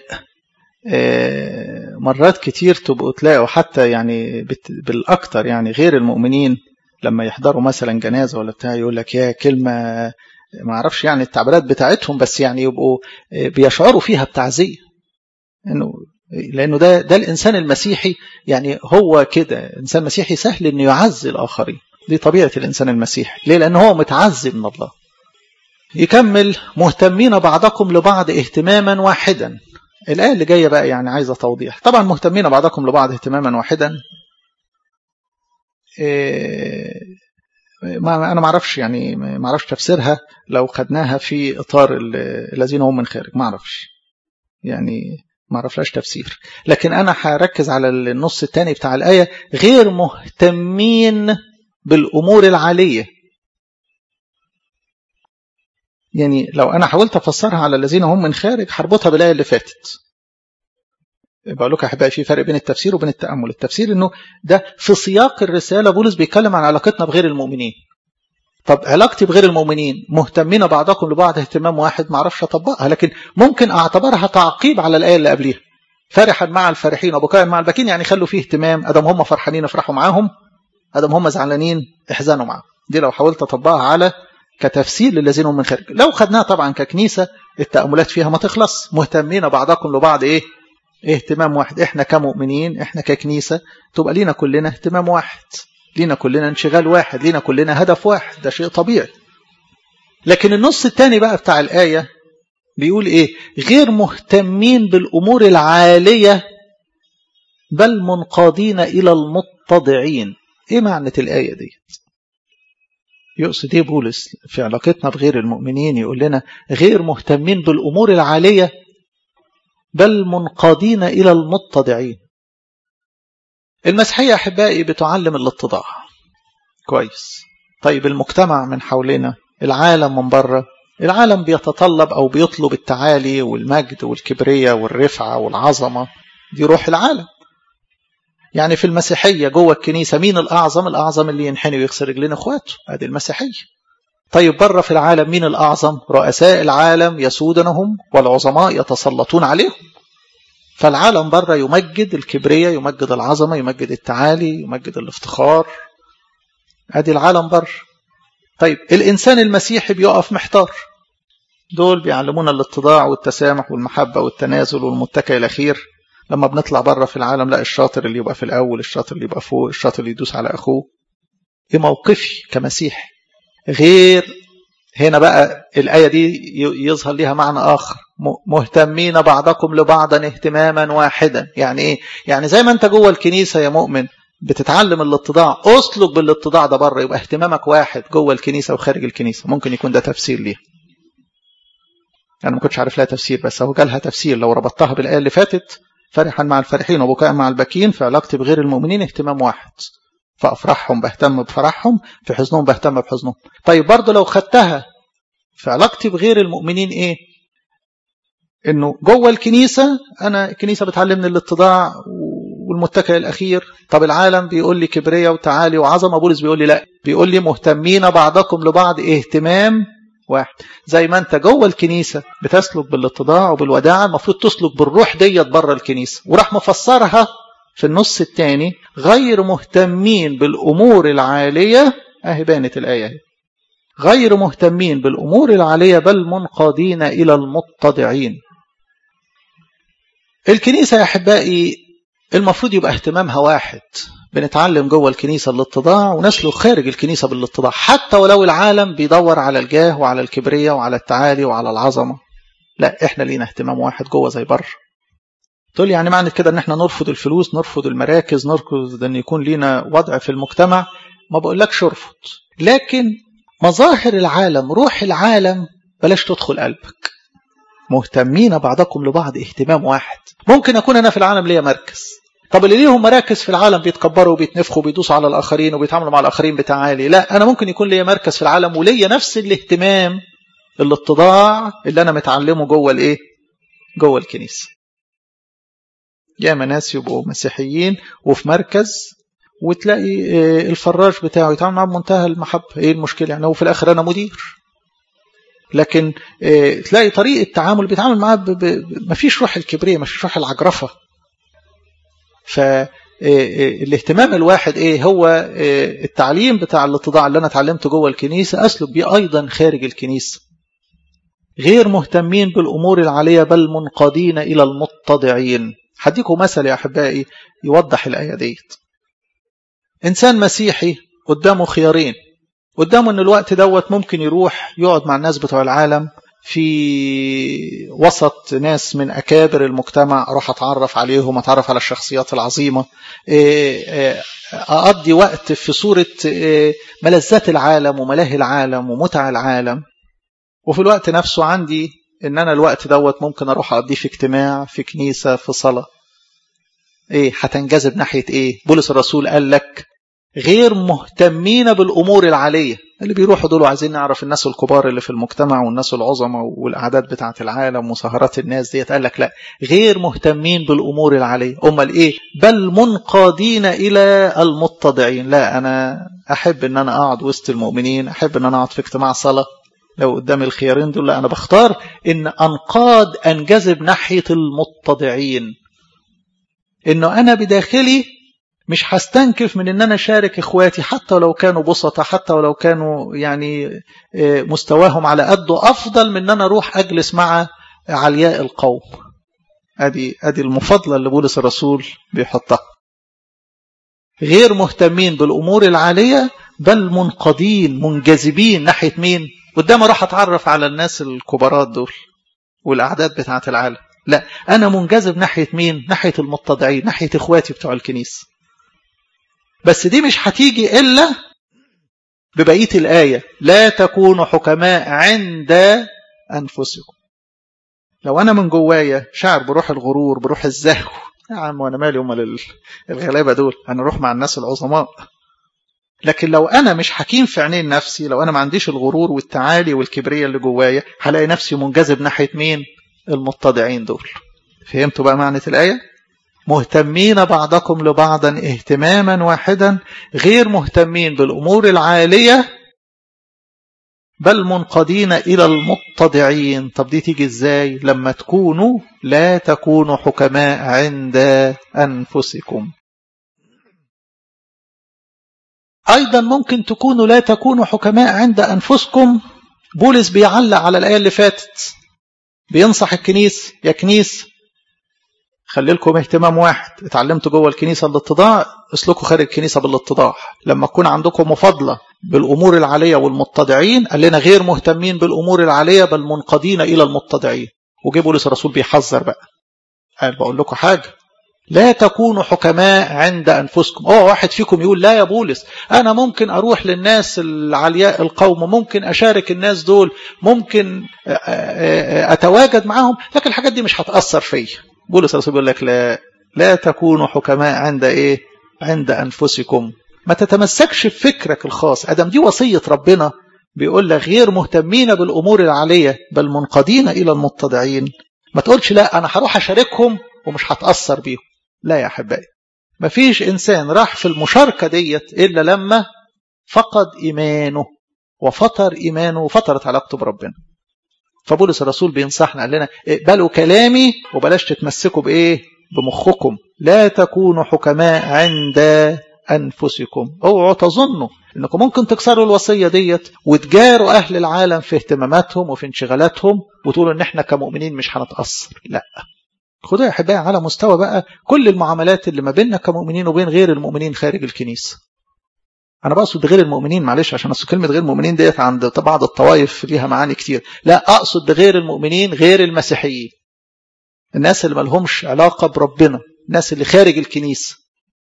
مرات كتير تبقوا تلاقوا حتى يعني بالاكتر يعني غير المؤمنين لما يحضروا مثلا جنازه ولا بتاع يقول لك يا كلمه ما اعرفش يعني التعبيرات بتاعتهم بس يعني يبقوا بيشعروا فيها بتعزيه انه لانه ده ده الانسان المسيحي يعني هو كده انسان مسيحي سهل انه يعزي الاخرين دي طبيعه الانسان المسيحي ليه لان هو متعزي من الله يكمل مهتمين بعضكم لبعض اهتماما واحدا الآية اللي جاية بقى يعني عايزة توضيح طبعا مهتمين بعضكم لبعض اهتماما واحدا ما انا ما اعرفش يعني ما اعرفش تفسيرها لو خدناها في اطار الذين هم من خارج ما اعرفش يعني ما اعرفلاش تفسير لكن انا هركز على النص الثاني بتاع الايه غير مهتمين بالامور العاليه يعني لو انا حاولت افسرها على الذين هم من خارج هربطها بالايه اللي فاتت بقول لكم احبائي في فرق بين التفسير وبين التامل التفسير انه ده في سياق الرساله بولس بيتكلم عن علاقتنا بغير المؤمنين طب علاقتي بغير المؤمنين مهتمين بعضكم لبعض اهتمام واحد ما اعرفش اطبقها لكن ممكن اعتبرها تعقيب على الايه اللي قبليها فرحا مع الفرحين وبكاء مع الباكين يعني خلوا فيه اهتمام ادم هم فرحانين افرحوا معاهم ادم هم زعلانين احزنوا معاهم دي لو حاولت اطبقها على كتفسير للذين هم من خارج لو خدناها طبعا ككنيسه التاملات فيها ما تخلص مهتمين بعضكم لبعض ايه اهتمام واحد احنا كمؤمنين احنا ككنيسه تبقى لينا كلنا اهتمام واحد لينا كلنا انشغال واحد لينا كلنا هدف واحد ده شيء طبيعي لكن النص الثاني بقى بتاع الآية بيقول ايه غير مهتمين بالأمور العالية بل منقادين إلى المتضعين ايه معنى الآية دي يقصد ايه بولس في علاقتنا بغير المؤمنين يقول لنا غير مهتمين بالأمور العالية بل منقادين إلى المتضعين المسيحية أحبائي بتعلم الاتضاع كويس طيب المجتمع من حولنا العالم من بره العالم بيتطلب أو بيطلب التعالي والمجد والكبرية والرفعة والعظمة دي روح العالم يعني في المسيحية جوه الكنيسة مين الأعظم الأعظم اللي ينحني ويغسل رجلين إخواته هذه المسيحية طيب بره في العالم مين الأعظم رؤساء العالم يسودنهم والعظماء يتسلطون عليهم فالعالم بره يمجد الكبرية يمجد العظمة يمجد التعالي يمجد الافتخار ادي العالم بره طيب الإنسان المسيحي بيقف محتار دول بيعلمونا الاتضاع والتسامح والمحبة والتنازل والمتكئ الأخير لما بنطلع بره في العالم لا الشاطر اللي يبقى في الأول الشاطر اللي يبقى فوق الشاطر اللي يدوس على أخوه ايه موقفي كمسيح غير هنا بقى الآية دي يظهر لها معنى آخر مهتمين بعضكم لبعضا اهتماما واحدا يعني ايه يعني زي ما انت جوه الكنيسة يا مؤمن بتتعلم الاتضاع اسلك بالاتضاع ده بره يبقى اهتمامك واحد جوه الكنيسة وخارج الكنيسة ممكن يكون ده تفسير ليها انا ما كنتش عارف لها تفسير بس هو جالها تفسير لو ربطتها بالآية اللي فاتت فرحا مع الفرحين وبكاء مع الباكين في علاقتي بغير المؤمنين اهتمام واحد فأفرحهم بهتم بفرحهم في حزنهم بهتم بحزنهم طيب برضه لو خدتها في علاقتي بغير المؤمنين ايه انه جوه الكنيسة انا الكنيسة بتعلمني الاتضاع والمتكئ الاخير طب العالم بيقول لي كبرية وتعالي وعظمة بولس بيقول لي لا بيقول لي مهتمين بعضكم لبعض اهتمام واحد زي ما انت جوه الكنيسة بتسلك بالاتضاع وبالوداعة المفروض تسلك بالروح ديت بره الكنيسة وراح مفسرها في النص الثاني غير مهتمين بالأمور العالية أهي بانت الآية هي. غير مهتمين بالأمور العالية بل منقادين إلى المتضعين الكنيسة يا أحبائي المفروض يبقى اهتمامها واحد بنتعلم جوه الكنيسة الاتضاع ونسلك خارج الكنيسة بالاتضاع حتى ولو العالم بيدور على الجاه وعلى الكبرية وعلى التعالي وعلى العظمة لا احنا لينا اهتمام واحد جوه زي بره تقول يعني معنى كده ان احنا نرفض الفلوس نرفض المراكز نرفض ان يكون لينا وضع في المجتمع ما بقولكش ارفض لكن مظاهر العالم روح العالم بلاش تدخل قلبك مهتمين بعضكم لبعض اهتمام واحد ممكن اكون انا في العالم ليا مركز طب اللي ليهم مراكز في العالم بيتكبروا وبيتنفخوا وبيدوسوا على الاخرين وبيتعاملوا مع الاخرين بتعالي لا انا ممكن يكون ليا مركز في العالم وليا نفس الاهتمام الاتضاع اللي انا متعلمه جوه الايه جوه الكنيسه ياما ناس يبقوا مسيحيين وفي مركز وتلاقي الفراش بتاعه يتعامل معاه بمنتهى المحبة ايه المشكلة يعني هو في الاخر انا مدير لكن تلاقي طريقة تعامل بيتعامل معاه مفيش روح الكبرية مفيش روح العجرفة فالاهتمام الواحد ايه هو التعليم بتاع الاتضاع اللي انا اتعلمته جوه الكنيسة اسلك بيه ايضا خارج الكنيسة غير مهتمين بالامور العالية بل منقادين الى المتضعين هديكم مثل يا احبائي يوضح الايه ديت انسان مسيحي قدامه خيارين قدامه ان الوقت دوت ممكن يروح يقعد مع الناس بتوع العالم في وسط ناس من أكابر المجتمع أروح أتعرف عليهم أتعرف على الشخصيات العظيمة أقضي وقت في صورة ملذات العالم وملاهي العالم ومتع العالم وفي الوقت نفسه عندي إن أنا الوقت دوت ممكن أروح أقضيه في اجتماع في كنيسة في صلاة إيه هتنجذب ناحية إيه بولس الرسول قال لك غير مهتمين بالأمور العالية اللي بيروحوا دول عايزين نعرف الناس الكبار اللي في المجتمع والناس العظمى والأعداد بتاعة العالم وسهرات الناس ديت قال لك لا غير مهتمين بالأمور العالية أمال إيه بل منقادين إلى المتضعين لا أنا أحب أن أنا أقعد وسط المؤمنين أحب أن أنا أقعد في اجتماع صلاة لو قدامي الخيارين دول لا أنا بختار إن أنقاد أنجذب ناحية المتضعين إنه أنا بداخلي مش هستنكف من ان انا اشارك اخواتي حتى ولو كانوا بسطة حتى ولو كانوا يعني مستواهم على قده افضل من ان انا اروح اجلس مع علياء القوم ادي ادي المفاضله اللي بولس الرسول بيحطها غير مهتمين بالامور العاليه بل منقادين منجذبين ناحيه مين قدام اروح اتعرف على الناس الكبارات دول والاعداد بتاعه العالم لا انا منجذب ناحيه مين ناحيه المتضعين ناحيه اخواتي بتوع الكنيسه بس دي مش هتيجي إلا ببقية الآية لا تكونوا حكماء عند أنفسكم لو أنا من جوايا شعر بروح الغرور بروح الزهو يا عم وأنا مالي هم الغلابة دول أنا أروح مع الناس العظماء لكن لو أنا مش حكيم في عينين نفسي لو أنا ما عنديش الغرور والتعالي والكبرية اللي جوايا هلاقي نفسي منجذب ناحية مين المتضعين دول فهمتوا بقى معنى الآية مهتمين بعضكم لبعضا اهتماما واحدا غير مهتمين بالأمور العالية بل منقادين إلى المتضعين طب دي تيجي ازاي لما تكونوا لا تكونوا حكماء عند أنفسكم أيضا ممكن تكونوا لا تكونوا حكماء عند أنفسكم بولس بيعلق على الآية اللي فاتت بينصح الكنيس يا كنيس خلي لكم اهتمام واحد اتعلمتوا جوه الكنيسة الاتضاع اسلكوا خارج الكنيسة بالاتضاع لما تكون عندكم مفاضلة بالأمور العالية والمتضعين قال لنا غير مهتمين بالأمور العالية بل منقادين إلى المتضعين وجي بولس الرسول بيحذر بقى قال بقول لكم حاجة لا تكونوا حكماء عند أنفسكم هو واحد فيكم يقول لا يا بولس أنا ممكن أروح للناس العلياء القوم ممكن أشارك الناس دول ممكن أتواجد معهم لكن الحاجات دي مش هتأثر فيا بولس الرسول بيقول لك لا لا تكونوا حكماء عند ايه عند انفسكم ما تتمسكش بفكرك الخاص ادم دي وصيه ربنا بيقول لك غير مهتمين بالامور العاليه بل منقادين الى المتضعين ما تقولش لا انا هروح اشاركهم ومش هتاثر بيهم لا يا احبائي ما فيش انسان راح في المشاركه ديت الا لما فقد ايمانه وفطر ايمانه وفطرت علاقته بربنا فبولس الرسول بينصحنا قال لنا اقبلوا كلامي وبلاش تتمسكوا بايه بمخكم لا تكونوا حكماء عند انفسكم اوعوا تظنوا انكم ممكن تكسروا الوصيه ديت وتجاروا اهل العالم في اهتماماتهم وفي انشغالاتهم وتقولوا ان احنا كمؤمنين مش هنتاثر لا خدوها يا احبائي على مستوى بقى كل المعاملات اللي ما بيننا كمؤمنين وبين غير المؤمنين خارج الكنيسه انا بقصد غير المؤمنين معلش عشان اصل كلمه غير المؤمنين ديت عند بعض الطوائف ليها معاني كتير لا اقصد غير المؤمنين غير المسيحيين الناس اللي مالهمش علاقه بربنا الناس اللي خارج الكنيسه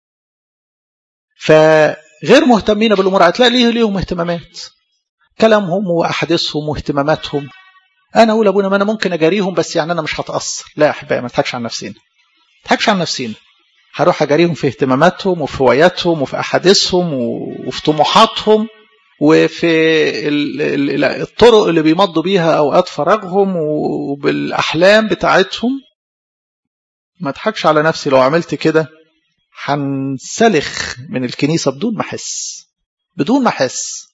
فغير مهتمين بالامور هتلاقي ليه ليهم اهتمامات كلامهم واحاديثهم واهتماماتهم انا اقول ابونا ما انا ممكن اجاريهم بس يعني انا مش هتاثر لا يا احبائي ما تضحكش عن نفسنا ما تضحكش عن نفسنا هروح اجاريهم في اهتماماتهم وفي هواياتهم وفي احاديثهم وفي طموحاتهم وفي الطرق اللي بيمضوا بيها اوقات فراغهم وبالاحلام بتاعتهم ما اضحكش على نفسي لو عملت كده هنسلخ من الكنيسه بدون ما احس بدون ما احس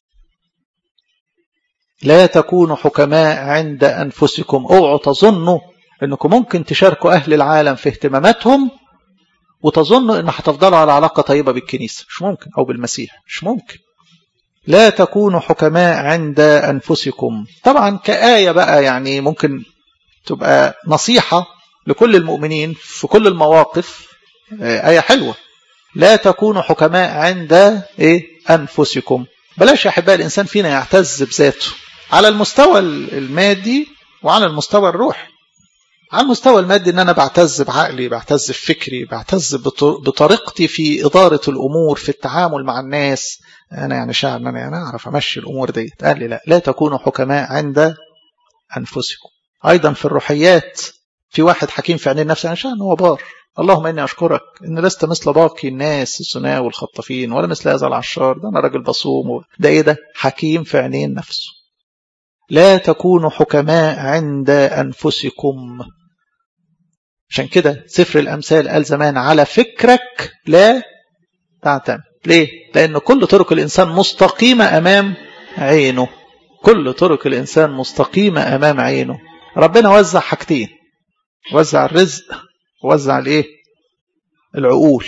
لا تكونوا حكماء عند انفسكم اوعوا تظنوا انكم ممكن تشاركوا اهل العالم في اهتماماتهم وتظنوا ان هتفضلوا على علاقه طيبه بالكنيسه مش ممكن او بالمسيح مش ممكن لا تكونوا حكماء عند انفسكم طبعا كايه بقى يعني ممكن تبقى نصيحه لكل المؤمنين في كل المواقف ايه حلوه لا تكونوا حكماء عند ايه انفسكم بلاش يا احبائي الانسان فينا يعتز بذاته على المستوى المادي وعلى المستوى الروحي على المستوى المادي ان انا بعتز بعقلي بعتز بفكري بعتز بطريقتي في اداره الامور في التعامل مع الناس انا يعني شاعر ان انا يعني اعرف امشي الامور دي قال لي لا لا تكونوا حكماء عند انفسكم ايضا في الروحيات في واحد حكيم في عينين نفسه انا شاعر ان هو بار اللهم اني اشكرك ان لست مثل باقي الناس الزنا والخطافين ولا مثل هذا العشار ده انا راجل بصوم ده ايه ده حكيم في عينين نفسه لا تكونوا حكماء عند انفسكم عشان كده سفر الامثال قال زمان على فكرك لا تعتمد ليه لان كل طرق الانسان مستقيمه امام عينه كل طرق الانسان مستقيمه امام عينه ربنا وزع حاجتين وزع الرزق وزع الايه العقول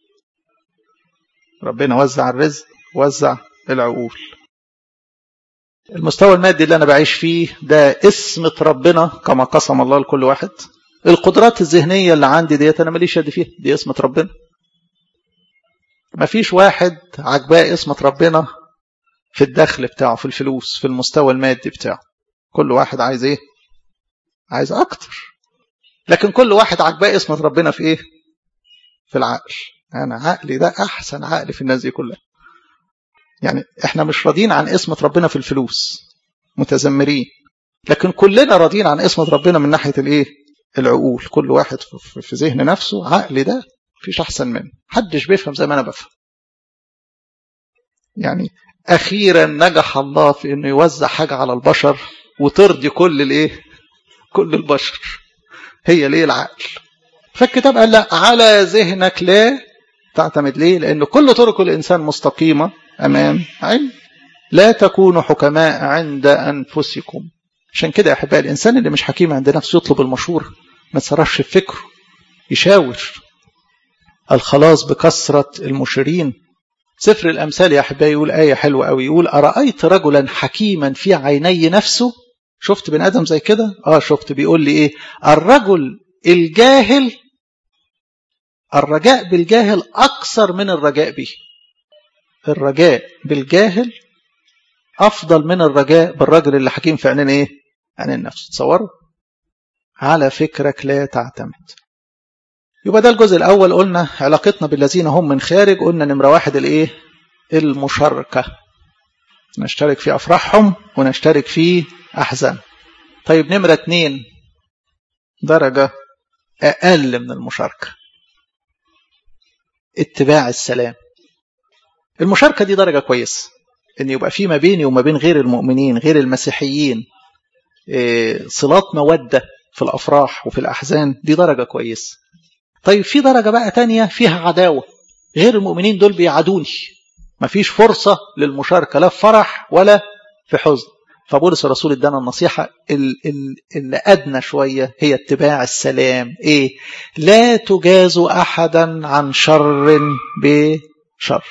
ربنا وزع الرزق وزع العقول المستوى المادي اللي انا بعيش فيه ده اسمة ربنا كما قسم الله لكل واحد القدرات الذهنية اللي عندي ديت انا ماليش يد فيها دي اسمة ربنا مفيش واحد عجباه اسمة ربنا في الدخل بتاعه في الفلوس في المستوى المادي بتاعه كل واحد عايز ايه عايز اكتر لكن كل واحد عجباه اسمة ربنا في ايه في العقل انا عقلي ده احسن عقل في الناس دي كلها يعني احنا مش راضيين عن اسمة ربنا في الفلوس متذمرين لكن كلنا راضيين عن اسمة ربنا من ناحية الايه العقول كل واحد في ذهن نفسه عقلي ده مفيش احسن منه محدش بيفهم زي ما انا بفهم يعني اخيرا نجح الله في انه يوزع حاجة على البشر وترضي كل الايه كل البشر هي ليه العقل فالكتاب قال لا على ذهنك لا تعتمد ليه لأن كل طرق الإنسان مستقيمة أمام علم لا تكونوا حكماء عند أنفسكم عشان كده يا أحبائي الإنسان اللي مش حكيم عند نفسه يطلب المشورة ما تصرفش في فكره يشاور الخلاص بكثرة المشيرين سفر الأمثال يا أحبائي يقول آية حلوة أوي يقول أرأيت رجلا حكيما في عيني نفسه شفت بني ادم زي كده اه شفت بيقول لي ايه الرجل الجاهل الرجاء بالجاهل اكثر من الرجاء به الرجاء بالجاهل افضل من الرجاء بالرجل اللي حكيم في عينين ايه عينين النفس تصوروا على فكرك لا تعتمد يبقى ده الجزء الاول قلنا علاقتنا بالذين هم من خارج قلنا نمره واحد الايه المشاركه نشترك في افراحهم ونشترك في أحزان طيب نمرة اتنين درجة أقل من المشاركة اتباع السلام المشاركة دي درجة كويسة ان يبقى في ما بيني وما بين غير المؤمنين غير المسيحيين صلات مودة في الأفراح وفي الأحزان دي درجة كويسة طيب في درجة بقى تانية فيها عداوة غير المؤمنين دول بيعادوني مفيش فرصة للمشاركة لا في فرح ولا في حزن فبولس الرسول ادانا النصيحة اللي أدنى شوية هي اتباع السلام إيه لا تجازوا أحدا عن شر بشر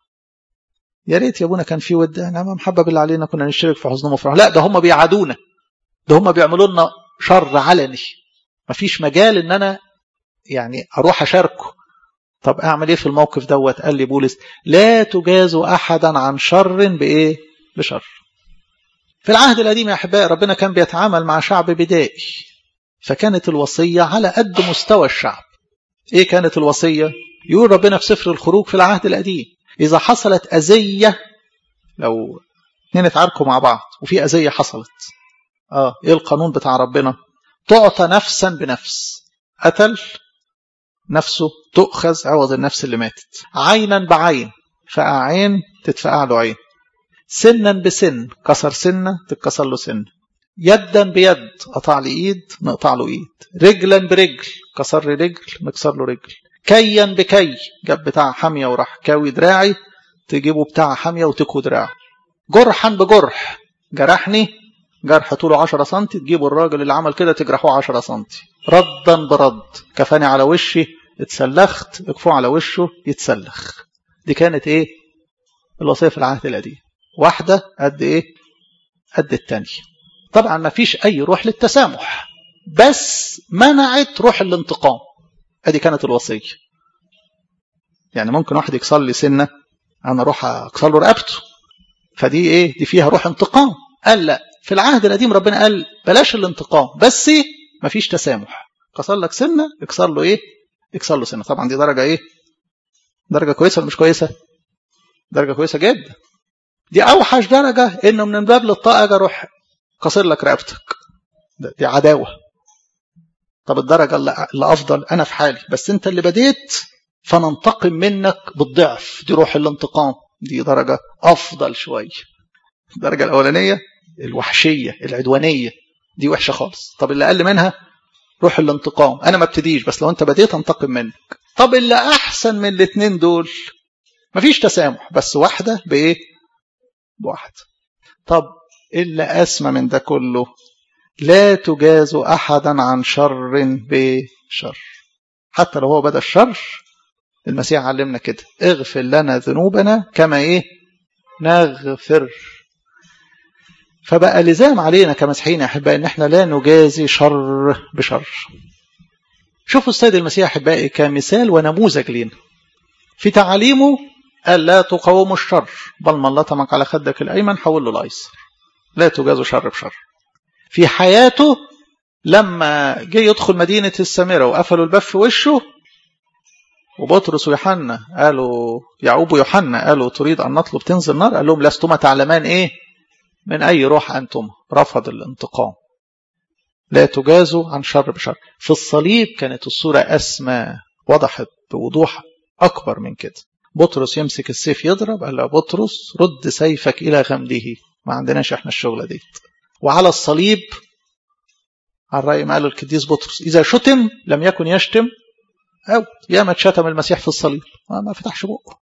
يا ريت يا ابونا كان في ود احنا محبب اللي علينا كنا نشترك في حزن وفرح لا ده هم بيعادونا ده هم بيعملوا لنا شر علني مفيش مجال ان انا يعني اروح اشاركه طب اعمل ايه في الموقف دوت قال لي بولس لا تجازوا احدا عن شر بايه بشر في العهد القديم يا احبائي ربنا كان بيتعامل مع شعب بدائي فكانت الوصيه على قد مستوى الشعب ايه كانت الوصيه يقول ربنا في سفر الخروج في العهد القديم اذا حصلت اذيه لو اتنين اتعاركوا مع بعض وفي اذيه حصلت اه ايه القانون بتاع ربنا تعطى نفسا بنفس قتل نفسه تؤخذ عوض النفس اللي ماتت عينا بعين فقع عين تدفع له عين سنا بسن كسر سنة تتكسر له سن يدا بيد قطع لي ايد نقطع له ايد رجلا برجل كسر لي رجل نكسر له رجل كيا بكي جاب بتاع حامية وراح كاوي دراعي تجيبه بتاع حامية وتكوي دراعه جرحا بجرح جرحني جرح طوله 10 سم تجيبوا الراجل اللي عمل كده تجرحوه 10 سم ردا برد كفاني على وشي اتسلخت اكفوه على وشه يتسلخ دي كانت ايه الوصيه في العهد القديم واحده قد ايه قد الثانيه طبعا ما فيش اي روح للتسامح بس منعت روح الانتقام ادي كانت الوصيه يعني ممكن واحد يكسر لي سنه انا اروح اكسر له رقبته فدي ايه دي فيها روح انتقام قال لا في العهد القديم ربنا قال بلاش الانتقام بس مفيش تسامح كسر لك سنه اكسر له ايه اكسر له سنه طبعا دي درجه ايه درجه كويسه ولا مش كويسه درجه كويسه جدا دي اوحش درجه انه من باب للطاقه اجي اروح كسر لك رقبتك دي عداوه طب الدرجه اللي افضل انا في حالي بس انت اللي بديت فننتقم منك بالضعف دي روح الانتقام دي درجه افضل شويه الدرجه الاولانيه الوحشيه العدوانيه دي وحشه خالص طب اللي اقل منها روح الانتقام انا ما ابتديش بس لو انت بديت انتقم منك طب اللي احسن من الاثنين دول مفيش تسامح بس واحده بايه بواحده طب اللي اسمى من ده كله لا تجاز احدا عن شر بشر حتى لو هو بدا الشر المسيح علمنا كده اغفر لنا ذنوبنا كما ايه نغفر فبقى لزام علينا كمسيحيين يا احبائي ان احنا لا نجازي شر بشر شوفوا السيد المسيح احبائي كمثال ونموذج لنا في تعاليمه قال لا تقاوموا الشر بل من لطمك على خدك الايمن حول له الايسر لا تجازوا شر بشر في حياته لما جه يدخل مدينة السامرة وقفلوا الباب في وشه وبطرس ويوحنا قالوا يعقوب ويوحنا قالوا تريد أن نطلب تنزل نار قال لهم لستما تعلمان إيه من أي روح أنتم رفض الانتقام لا تجازوا عن شر بشر في الصليب كانت الصورة أسمى وضحت بوضوح أكبر من كده بطرس يمسك السيف يضرب قال له بطرس رد سيفك إلى غمده ما عندناش احنا الشغلة دي وعلى الصليب على الرأي ما قاله القديس بطرس إذا شتم لم يكن يشتم أو ياما اتشتم المسيح في الصليب ما فتحش بقه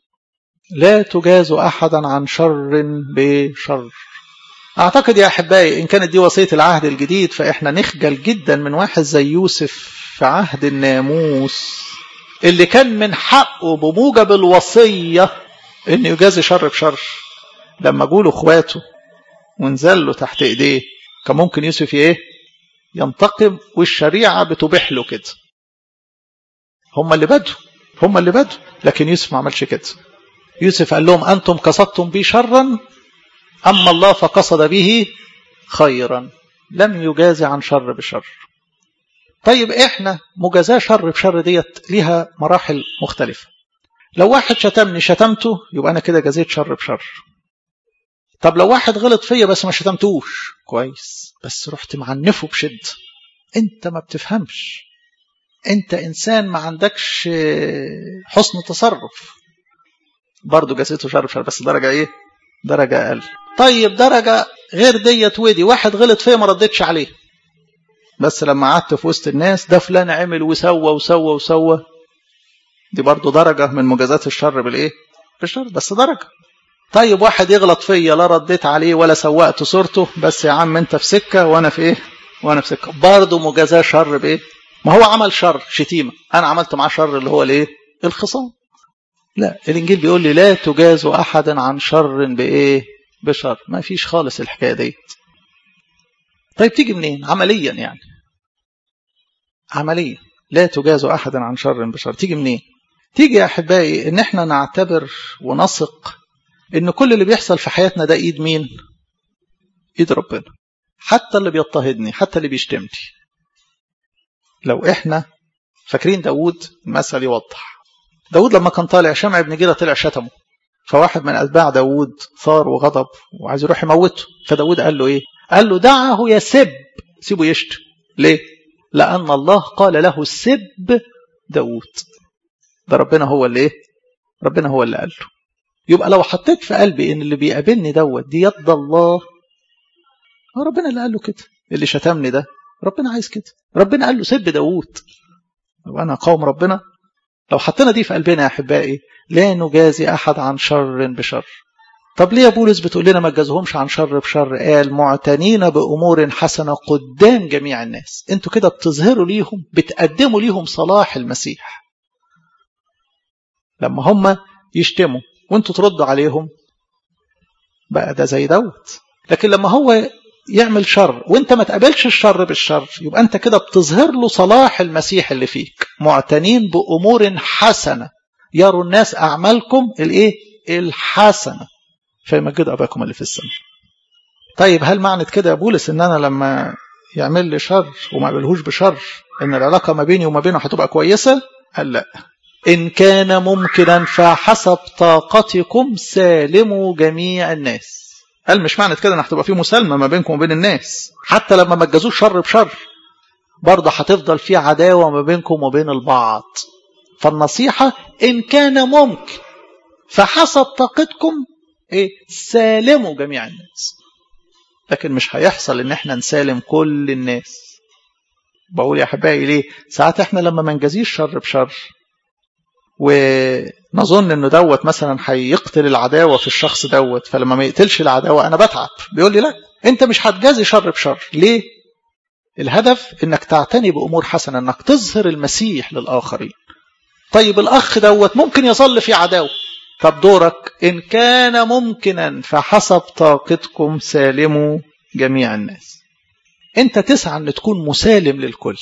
لا تجاز أحدا عن شر بشر أعتقد يا أحبائي إن كانت دي وصية العهد الجديد فإحنا نخجل جدا من واحد زي يوسف في عهد الناموس اللي كان من حقه بموجب الوصية إن يجازي شر بشر لما جوله إخواته ونزل له تحت إيديه كان ممكن يوسف إيه ينتقم والشريعة بتبيح له كده هم اللي بدوا هم اللي بدوا لكن يوسف ما عملش كده يوسف قال لهم أنتم قصدتم بي شرا أما الله فقصد به خيرا لم يجازي عن شر بشر طيب إحنا مجازاة شر بشر ديت ليها مراحل مختلفة لو واحد شتمني شتمته يبقى أنا كده جزيت شر بشر طب لو واحد غلط فيا بس ما شتمتوش كويس بس رحت معنفه بشد انت ما بتفهمش انت انسان ما عندكش حسن تصرف برضه جسيته شر بشر بس درجة ايه درجة اقل طيب درجة غير ديت ودي واحد غلط فيا ما ردتش عليه بس لما قعدت في وسط الناس ده فلان عمل وسوى وسوى وسوى دي برضه درجة من مجازات الشر بالايه بالشر بس درجة طيب واحد يغلط فيا لا رديت عليه ولا سوقت صورته بس يا عم انت في سكة وانا في ايه وانا في سكة برضه مجازاه شر بايه ما هو عمل شر شتيمة انا عملت معاه شر اللي هو الايه الخصام لا الانجيل بيقول لي لا تجاز احدا عن شر بايه بشر ما فيش خالص الحكايه ديت طيب تيجي منين عمليا يعني عمليا لا تجاز احدا عن شر بشر تيجي منين تيجي يا احبائي ان احنا نعتبر ونثق ان كل اللي بيحصل في حياتنا ده ايد مين ايد ربنا حتى اللي بيضطهدني حتى اللي بيشتمني لو احنا فاكرين داود المثل يوضح داود لما كان طالع شمع بن جيرة طلع شتمه فواحد من أتباع داود ثار وغضب وعايز يروح يموته فداود قال له إيه قال له دعه يسب سيبه يشتم ليه لأن الله قال له سب داود ده ربنا هو اللي إيه ربنا هو اللي قال له يبقى لو حطيت في قلبي ان اللي بيقابلني دوت دي يد الله ربنا اللي قال له كده اللي شتمني ده ربنا عايز كده ربنا قال له سب داوود وانا قوم ربنا لو حطينا دي في قلبنا يا احبائي لا نجازي احد عن شر بشر طب ليه يا بولس بتقول لنا ما تجازهمش عن شر بشر قال معتنين بامور حسنه قدام جميع الناس انتوا كده بتظهروا ليهم بتقدموا ليهم صلاح المسيح لما هم يشتموا وانتوا تردوا عليهم بقى ده زي دوت لكن لما هو يعمل شر وانت ما تقابلش الشر بالشر يبقى انت كده بتظهر له صلاح المسيح اللي فيك معتنين بامور حسنه يروا الناس اعمالكم الايه الحسنه فيمجد اباكم اللي في السماء طيب هل معنى كده يا بولس ان انا لما يعمل لي شر وما اعملهوش بشر ان العلاقة ما بيني وما بينه هتبقى كويسة قال لا إن كان ممكنا فحسب طاقتكم سالموا جميع الناس قال مش معنى كده ان هتبقى في مسالمة ما بينكم وبين الناس حتى لما ما تجازوش شر بشر برضه هتفضل في عداوة ما بينكم وبين البعض فالنصيحة إن كان ممكن فحسب طاقتكم إيه سالموا جميع الناس لكن مش هيحصل إن احنا نسالم كل الناس بقول يا أحبائي ليه ساعات احنا لما ما نجازيش شر بشر ونظن انه دوت مثلا هيقتل العداوه في الشخص دوت فلما ما يقتلش العداوه انا بتعب بيقول لي لا انت مش هتجازي شر بشر ليه الهدف انك تعتني بامور حسنه انك تظهر المسيح للاخرين طيب الاخ دوت ممكن يظل في عداوه طب دورك ان كان ممكنا فحسب طاقتكم سالموا جميع الناس انت تسعى ان تكون مسالم للكل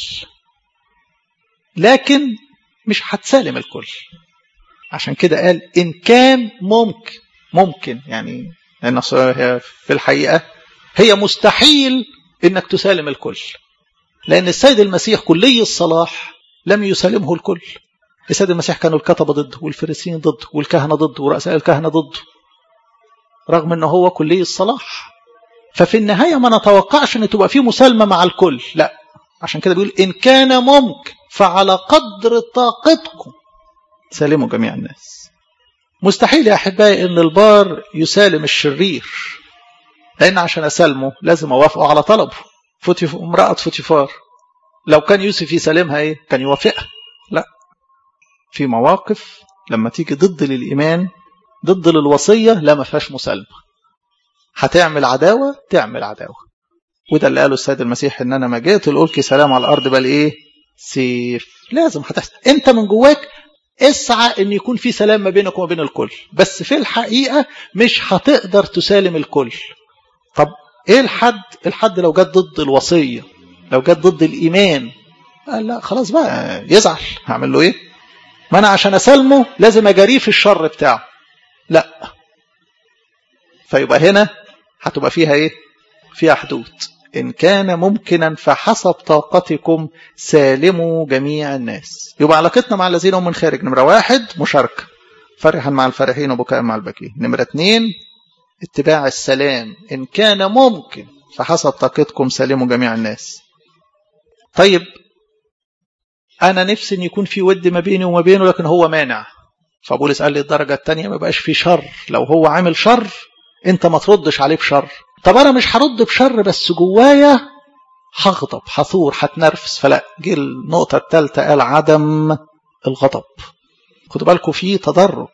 لكن مش هتسالم الكل عشان كده قال إن كان ممكن ممكن يعني لأن في الحقيقة هي مستحيل إنك تسالم الكل لأن السيد المسيح كلي الصلاح لم يسالمه الكل السيد المسيح كانوا الكتبة ضده والفريسيين ضده والكهنة ضده ورؤساء الكهنة ضده رغم أنه هو كلي الصلاح ففي النهاية ما نتوقعش أن تبقى فيه مسالمة مع الكل لا عشان كده بيقول إن كان ممكن فعلى قدر طاقتكم سالموا جميع الناس مستحيل يا أحبائي أن البار يسالم الشرير لأن عشان أسالمه لازم أوافقه على طلبه فوتيف امرأة فوتيفار لو كان يوسف يسالمها إيه كان يوافقها لا في مواقف لما تيجي ضد للإيمان ضد للوصية لا ما فيهاش مسالمة هتعمل عداوة تعمل عداوة وده اللي قاله السيد المسيح ان انا ما جيت الالقي سلام على الارض بل ايه سيف لازم هتحصل انت من جواك اسعى ان يكون في سلام ما بينك وما بين الكل بس في الحقيقة مش هتقدر تسالم الكل طب ايه الحد الحد لو جت ضد الوصية لو جت ضد الايمان قال لا خلاص بقى يزعل هعمل له ايه ما انا عشان اسلمه لازم اجاريه في الشر بتاعه لا فيبقى هنا هتبقى فيها ايه فيها حدود إن كان ممكنا فحسب طاقتكم سالموا جميع الناس يبقى علاقتنا مع الذين هم من خارج نمرة واحد مشاركة فرحا مع الفرحين وبكاء مع الباكين نمرة اثنين اتباع السلام إن كان ممكن فحسب طاقتكم سالموا جميع الناس طيب أنا نفسي أن يكون في ود ما بيني وما بينه لكن هو مانع فبولس قال لي الدرجة الثانية ما بقاش في شر لو هو عامل شر انت ما تردش عليه بشر طب انا مش هرد بشر بس جوايا هغضب هثور هتنرفز فلا جه النقطة الثالثة قال عدم الغضب خدوا بالكم في تدرج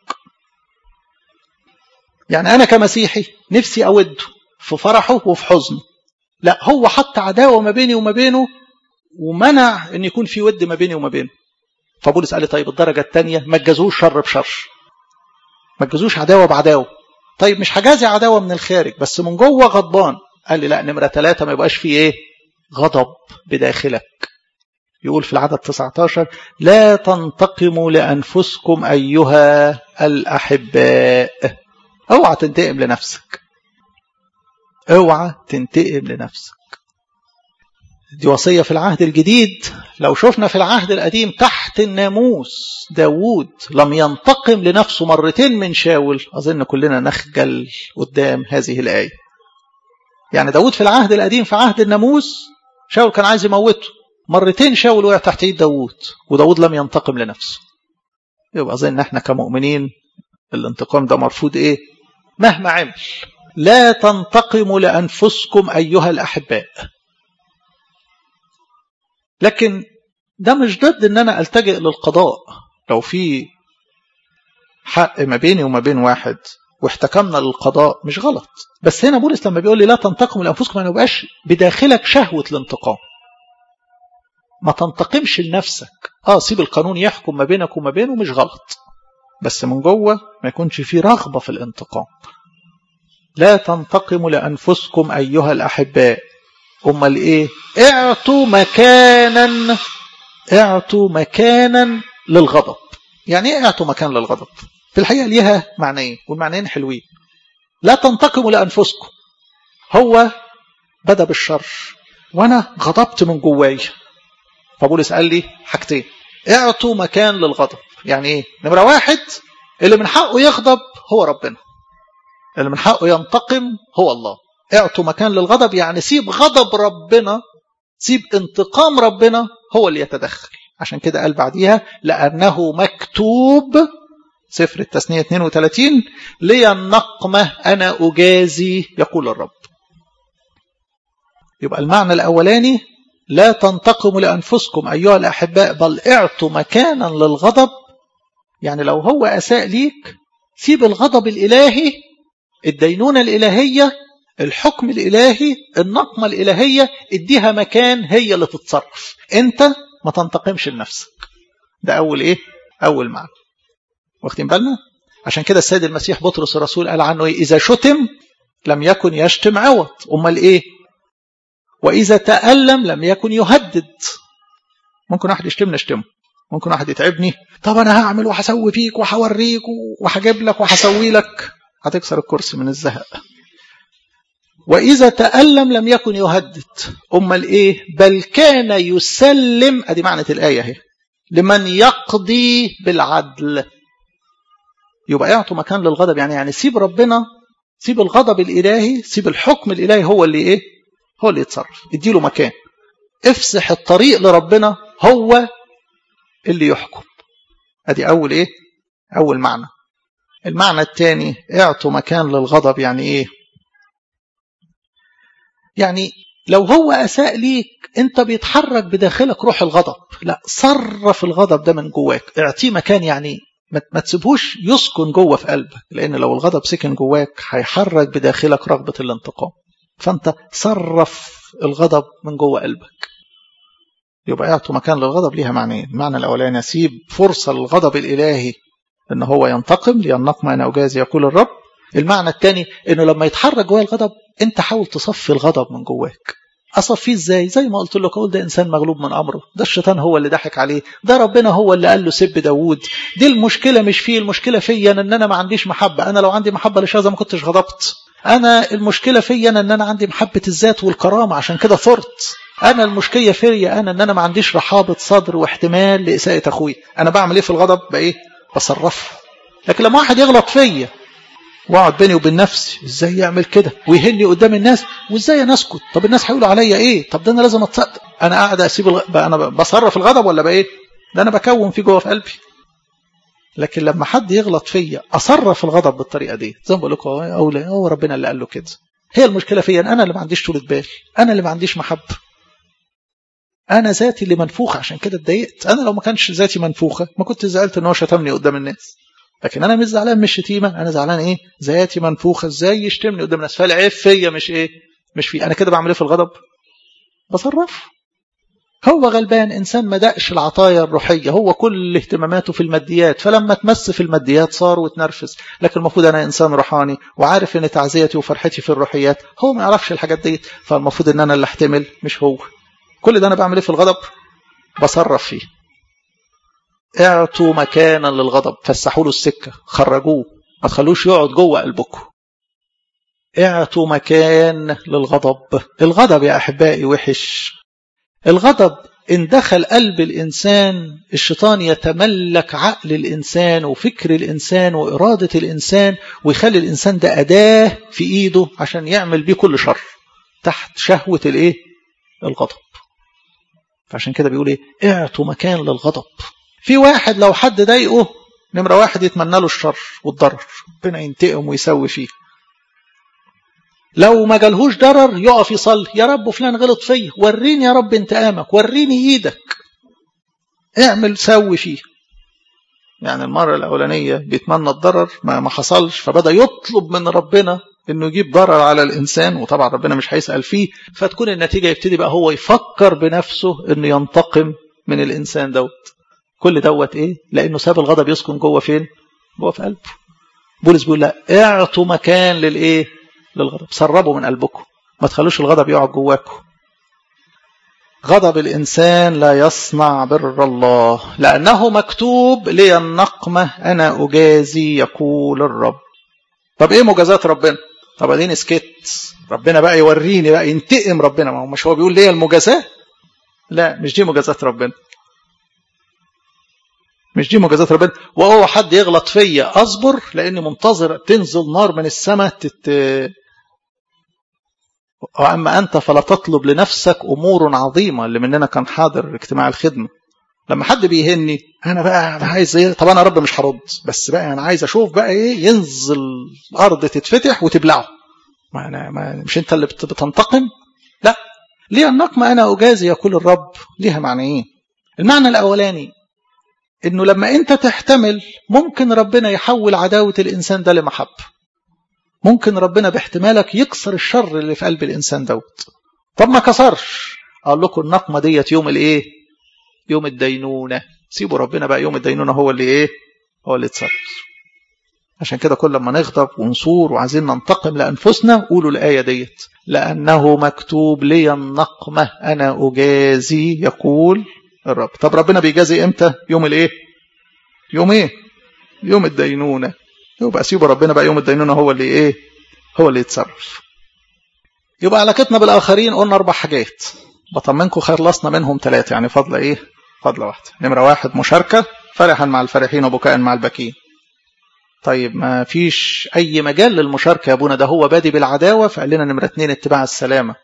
يعني انا كمسيحي نفسي اوده في فرحه وفي حزنه لا هو حط عداوة ما بيني وما بينه ومنع ان يكون في ود ما بيني وما بينه فبولس قال لي طيب الدرجة الثانية ما تجازوش شر بشر ما تجازوش عداوة بعداوة طيب مش هجازي عداوة من الخارج بس من جوه غضبان قال لي لا نمرة ثلاثة ما يبقاش فيه ايه غضب بداخلك يقول في العدد 19 لا تنتقموا لأنفسكم أيها الأحباء اوعى تنتقم لنفسك اوعى تنتقم لنفسك دي وصية في العهد الجديد لو شفنا في العهد القديم تحت الناموس داوود لم ينتقم لنفسه مرتين من شاول أظن كلنا نخجل قدام هذه الآية يعني داوود في العهد القديم في عهد الناموس شاول كان عايز يموته مرتين شاول وقع تحت ايد داوود وداوود لم ينتقم لنفسه يبقى أظن احنا كمؤمنين الانتقام ده مرفوض ايه مهما عمل لا تنتقموا لأنفسكم أيها الأحباء لكن ده مش ضد ان انا التجئ للقضاء لو في حق ما بيني وما بين واحد واحتكمنا للقضاء مش غلط بس هنا بولس لما بيقول لي لا تنتقموا لانفسكم ما يبقاش بداخلك شهوه الانتقام ما تنتقمش لنفسك اه سيب القانون يحكم ما بينك وما بينه مش غلط بس من جوه ما يكونش في رغبه في الانتقام لا تنتقموا لانفسكم ايها الاحباء امال ايه اعطوا مكانا اعطوا مكانا للغضب يعني ايه اعطوا مكان للغضب في الحقيقه ليها معنيين والمعنيين حلوين لا تنتقموا لانفسكم هو بدا بالشر وانا غضبت من جواي فبولس قال لي حاجتين اعطوا مكان للغضب يعني ايه نمره واحد اللي من حقه يغضب هو ربنا اللي من حقه ينتقم هو الله اعطوا مكان للغضب يعني سيب غضب ربنا سيب انتقام ربنا هو اللي يتدخل عشان كده قال بعديها لأنه مكتوب سفر التثنية 32 لي النقمة أنا أجازي يقول الرب يبقى المعنى الأولاني لا تنتقموا لأنفسكم أيها الأحباء بل اعطوا مكانا للغضب يعني لو هو أساء ليك سيب الغضب الإلهي الدينونة الإلهية الحكم الإلهي النقمة الإلهية اديها مكان هي اللي تتصرف انت ما تنتقمش لنفسك ده أول إيه أول معنى واخدين بالنا عشان كده السيد المسيح بطرس الرسول قال عنه إيه؟ إذا شتم لم يكن يشتم عوض أمال إيه وإذا تألم لم يكن يهدد ممكن واحد يشتمني اشتمه ممكن واحد يتعبني طب أنا هعمل وهسوي فيك وهوريك وهجيب لك وهسوي لك هتكسر الكرسي من الزهق وإذا تألم لم يكن يهدد أمال إيه بل كان يسلم أدي معنى الآية هي لمن يقضي بالعدل يبقى اعطوا مكان للغضب يعني يعني سيب ربنا سيب الغضب الإلهي سيب الحكم الإلهي هو اللي إيه هو اللي يتصرف اديله مكان افسح الطريق لربنا هو اللي يحكم ادي اول ايه اول معنى المعنى الثاني اعطوا مكان للغضب يعني ايه يعني لو هو اساء ليك انت بيتحرك بداخلك روح الغضب لا صرف الغضب ده من جواك اعطيه مكان يعني ما تسيبهوش يسكن جوه في قلبك لان لو الغضب سكن جواك هيحرك بداخلك رغبه الانتقام فانت صرف الغضب من جوه قلبك يبقى اعطوا مكان للغضب ليها معنيين المعنى الاولاني سيب فرصه للغضب الالهي ان هو ينتقم لينقم انا اجازي يقول الرب المعنى الثاني انه لما يتحرك جوه الغضب انت حاول تصفي الغضب من جواك اصفيه ازاي زي ما قلت لك اقول ده انسان مغلوب من امره ده الشيطان هو اللي ضحك عليه ده ربنا هو اللي قال له سب داوود دي المشكله مش فيه المشكله فيا ان انا ما عنديش محبه انا لو عندي محبه لشاذة ما كنتش غضبت انا المشكله فيا ان انا عندي محبه الذات والكرامه عشان كده ثرت انا المشكله فيا انا ان انا ما عنديش رحابه صدر واحتمال لاساءه اخويا انا بعمل ايه في الغضب بايه بصرفه لكن لما واحد يغلط فيا واقعد بيني وبين نفسي ازاي يعمل كده ويهني قدام الناس وازاي انا اسكت طب الناس هيقولوا عليا ايه طب ده انا لازم اتصدق انا قاعد اسيب الغ... انا بصرف الغضب ولا بايه ده انا بكون فيه جوه في قلبي لكن لما حد يغلط فيا اصرف الغضب بالطريقه دي زي ما بقول لكم هو ربنا اللي قال له كده هي المشكله فيا انا اللي ما عنديش طولة بال انا اللي ما عنديش محبه انا ذاتي اللي منفوخه عشان كده اتضايقت انا لو ما كانش ذاتي منفوخه ما كنت زعلت ان هو شتمني قدام الناس لكن انا مش زعلان من الشتيمه انا زعلان ايه ذاتي منفوخه ازاي يشتمني قدام الناس فالعيب فيا مش ايه مش في انا كده بعمل ايه في الغضب بصرف هو غلبان انسان ما دقش العطايا الروحيه هو كل اهتماماته في الماديات فلما تمس في الماديات صار وتنرفز لكن المفروض انا انسان روحاني وعارف ان تعزيتي وفرحتي في الروحيات هو ما يعرفش الحاجات دي فالمفروض ان انا اللي احتمل مش هو كل ده انا بعمل ايه في الغضب بصرف فيه اعطوا مكانا للغضب فسحوا له السكه خرجوه ما تخلوش يقعد جوه قلبكم اعطوا مكان للغضب الغضب يا احبائي وحش الغضب إن دخل قلب الإنسان الشيطان يتملك عقل الإنسان وفكر الإنسان وإرادة الإنسان ويخلي الإنسان ده أداة في إيده عشان يعمل بيه كل شر تحت شهوة الإيه؟ الغضب فعشان كده بيقول إيه؟ اعطوا مكان للغضب في واحد لو حد ضايقه نمرة واحد يتمنى له الشر والضرر ربنا ينتقم ويسوي فيه لو ما جالهوش ضرر يقف يصلي يا رب فلان غلط فيا وريني يا رب انتقامك وريني ايدك اعمل سوي فيه يعني المرة الأولانية بيتمنى الضرر ما, ما حصلش فبدأ يطلب من ربنا انه يجيب ضرر على الانسان وطبعا ربنا مش هيسأل فيه فتكون النتيجة يبتدي بقى هو يفكر بنفسه انه ينتقم من الانسان دوت كل دوت ايه لانه ساب الغضب يسكن جوه فين جوه في قلبه بولس بيقول لا اعطوا مكان للايه للغضب سربوا من قلبكم ما تخلوش الغضب يقعد جواكم غضب الإنسان لا يصنع بر الله لأنه مكتوب لي النقمة أنا أجازي يقول الرب طب إيه مجازات ربنا طب اديني سكت ربنا بقى يوريني بقى ينتقم ربنا ما هو مش هو بيقول ليه المجازاه لا مش دي مجازات ربنا مش دي مجازات ربنا وهو حد يغلط فيا اصبر لاني منتظر تنزل نار من السماء تت... واما انت فلا تطلب لنفسك امور عظيمه اللي مننا كان حاضر اجتماع الخدمه لما حد بيهني انا بقى انا عايز ايه طب انا رب مش هرد بس بقى انا عايز اشوف بقى ايه ينزل الارض تتفتح وتبلعه ما انا ما مش انت اللي بتنتقم لا ليه النقمه انا اجازي يقول الرب ليها معنيين المعنى الاولاني انه لما انت تحتمل ممكن ربنا يحول عداوه الانسان ده لمحبه ممكن ربنا باحتمالك يكسر الشر اللي في قلب الانسان دوت طب ما كسرش اقول لكم النقمه ديت يوم الايه يوم الدينونه سيبوا ربنا بقى يوم الدينونه هو اللي ايه هو اللي يتصرف عشان كده كل ما نغضب ونصور وعايزين ننتقم لانفسنا قولوا الايه ديت لانه مكتوب لي النقمه انا اجازي يقول الرب طب ربنا بيجازي امتى يوم الايه يوم ايه يوم الدينونه يبقى سيبوا ربنا بقى يوم الدينونه هو اللي ايه هو اللي يتصرف يبقى علاقتنا بالاخرين قلنا اربع حاجات بطمنكم خلصنا منهم ثلاثه يعني فضل ايه فضل واحده نمره واحد مشاركه فرحا مع الفرحين وبكاء مع البكين طيب ما فيش اي مجال للمشاركه يا ابونا ده هو بادي بالعداوه فقال لنا نمره اثنين اتباع السلامه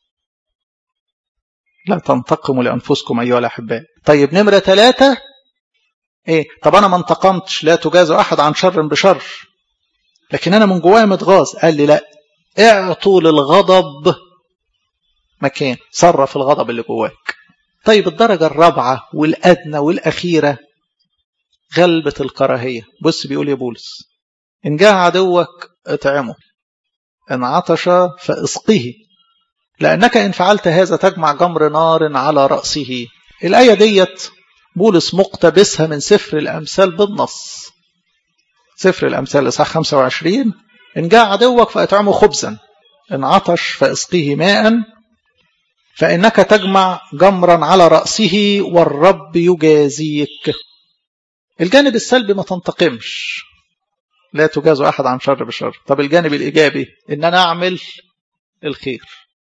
لا تنتقموا لانفسكم ايها الاحباء طيب نمره ثلاثه ايه طب انا ما انتقمتش لا تجاز احد عن شر بشر لكن انا من جوايا متغاظ قال لي لا اعطوا للغضب مكان صرف الغضب اللي جواك طيب الدرجة الرابعة والأدنى والأخيرة غلبة الكراهية بص بيقول يا بولس إن جاء عدوك اطعمه إن عطش فاسقه لأنك إن فعلت هذا تجمع جمر نار على رأسه الآية ديت بولس مقتبسها من سفر الأمثال بالنص سفر الأمثال إصحاح 25 إن جاء عدوك فأطعمه خبزا إن عطش فاسقيه ماء فإنك تجمع جمرا على رأسه والرب يجازيك الجانب السلبي ما تنتقمش لا تجاز أحد عن شر بشر طب الجانب الإيجابي إن أنا أعمل الخير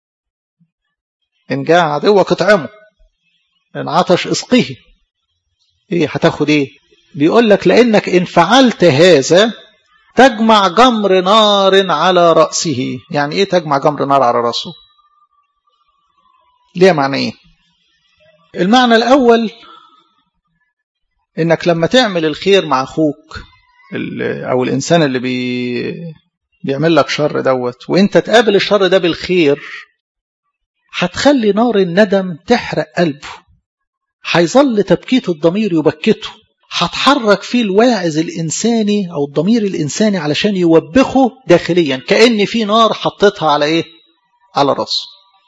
إن جاء عدوك اطعمه إن عطش اسقيه إيه هتاخد إيه بيقول لك لأنك إن فعلت هذا تجمع جمر نار على رأسه يعني إيه تجمع جمر نار على رأسه ليه معنى إيه المعنى الأول إنك لما تعمل الخير مع أخوك أو الإنسان اللي بي بيعمل لك شر دوت وإنت تقابل الشر ده بالخير هتخلي نار الندم تحرق قلبه هيظل تبكيت الضمير يبكته هتحرك فيه الواعظ الإنساني أو الضمير الإنساني علشان يوبخه داخليا كأن في نار حطيتها على إيه؟ على راسه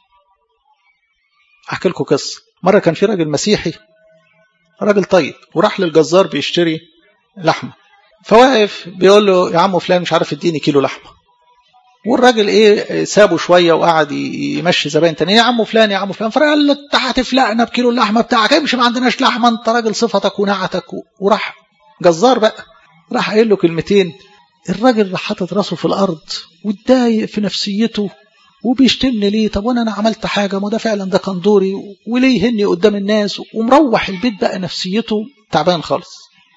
أحكي لكم قصة مرة كان في راجل مسيحي راجل طيب وراح للجزار بيشتري لحمة فواقف بيقول له يا عم فلان مش عارف اديني كيلو لحمة والراجل ايه سابه شويه وقعد يمشي زباين تاني يا عم فلان يا عم فلان فقال له انت هتفلقنا بكيلو اللحمه بتاعك امشي ما عندناش لحمه انت راجل صفتك ونعتك وراح جزار بقى راح قايل له كلمتين الراجل راح حاطط راسه في الارض واتضايق في نفسيته وبيشتمني ليه طب وانا انا عملت حاجه ما ده فعلا ده كان دوري وليه يهني قدام الناس ومروح البيت بقى نفسيته تعبان خالص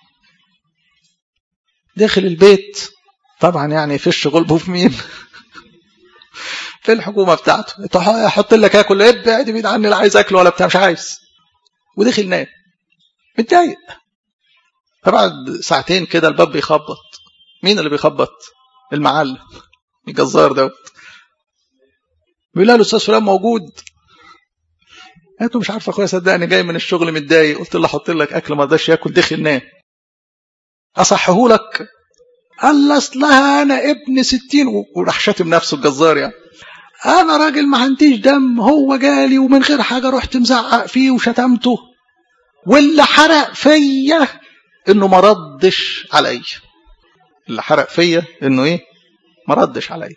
داخل البيت طبعا يعني فيش غلبه في مين في الحكومة بتاعته احط لك اكل ابعد بعيد عني لا عايز اكل ولا بتاع مش عايز ودخل نام متضايق فبعد ساعتين كده الباب بيخبط مين اللي بيخبط المعلم الجزار دوت بيقول له الاستاذ فلان موجود قلت مش عارف اخويا صدقني جاي من الشغل متضايق قلت له احط لك اكل ما رضاش ياكل دخل نام اصحه لك قال اصلها انا ابن ستين وراح شاتم نفسه الجزار يعني انا راجل ما عنديش دم هو جالي ومن غير حاجه رحت مزعق فيه وشتمته واللي حرق فيا انه ما ردش عليا اللي حرق فيا انه ايه ما ردش عليا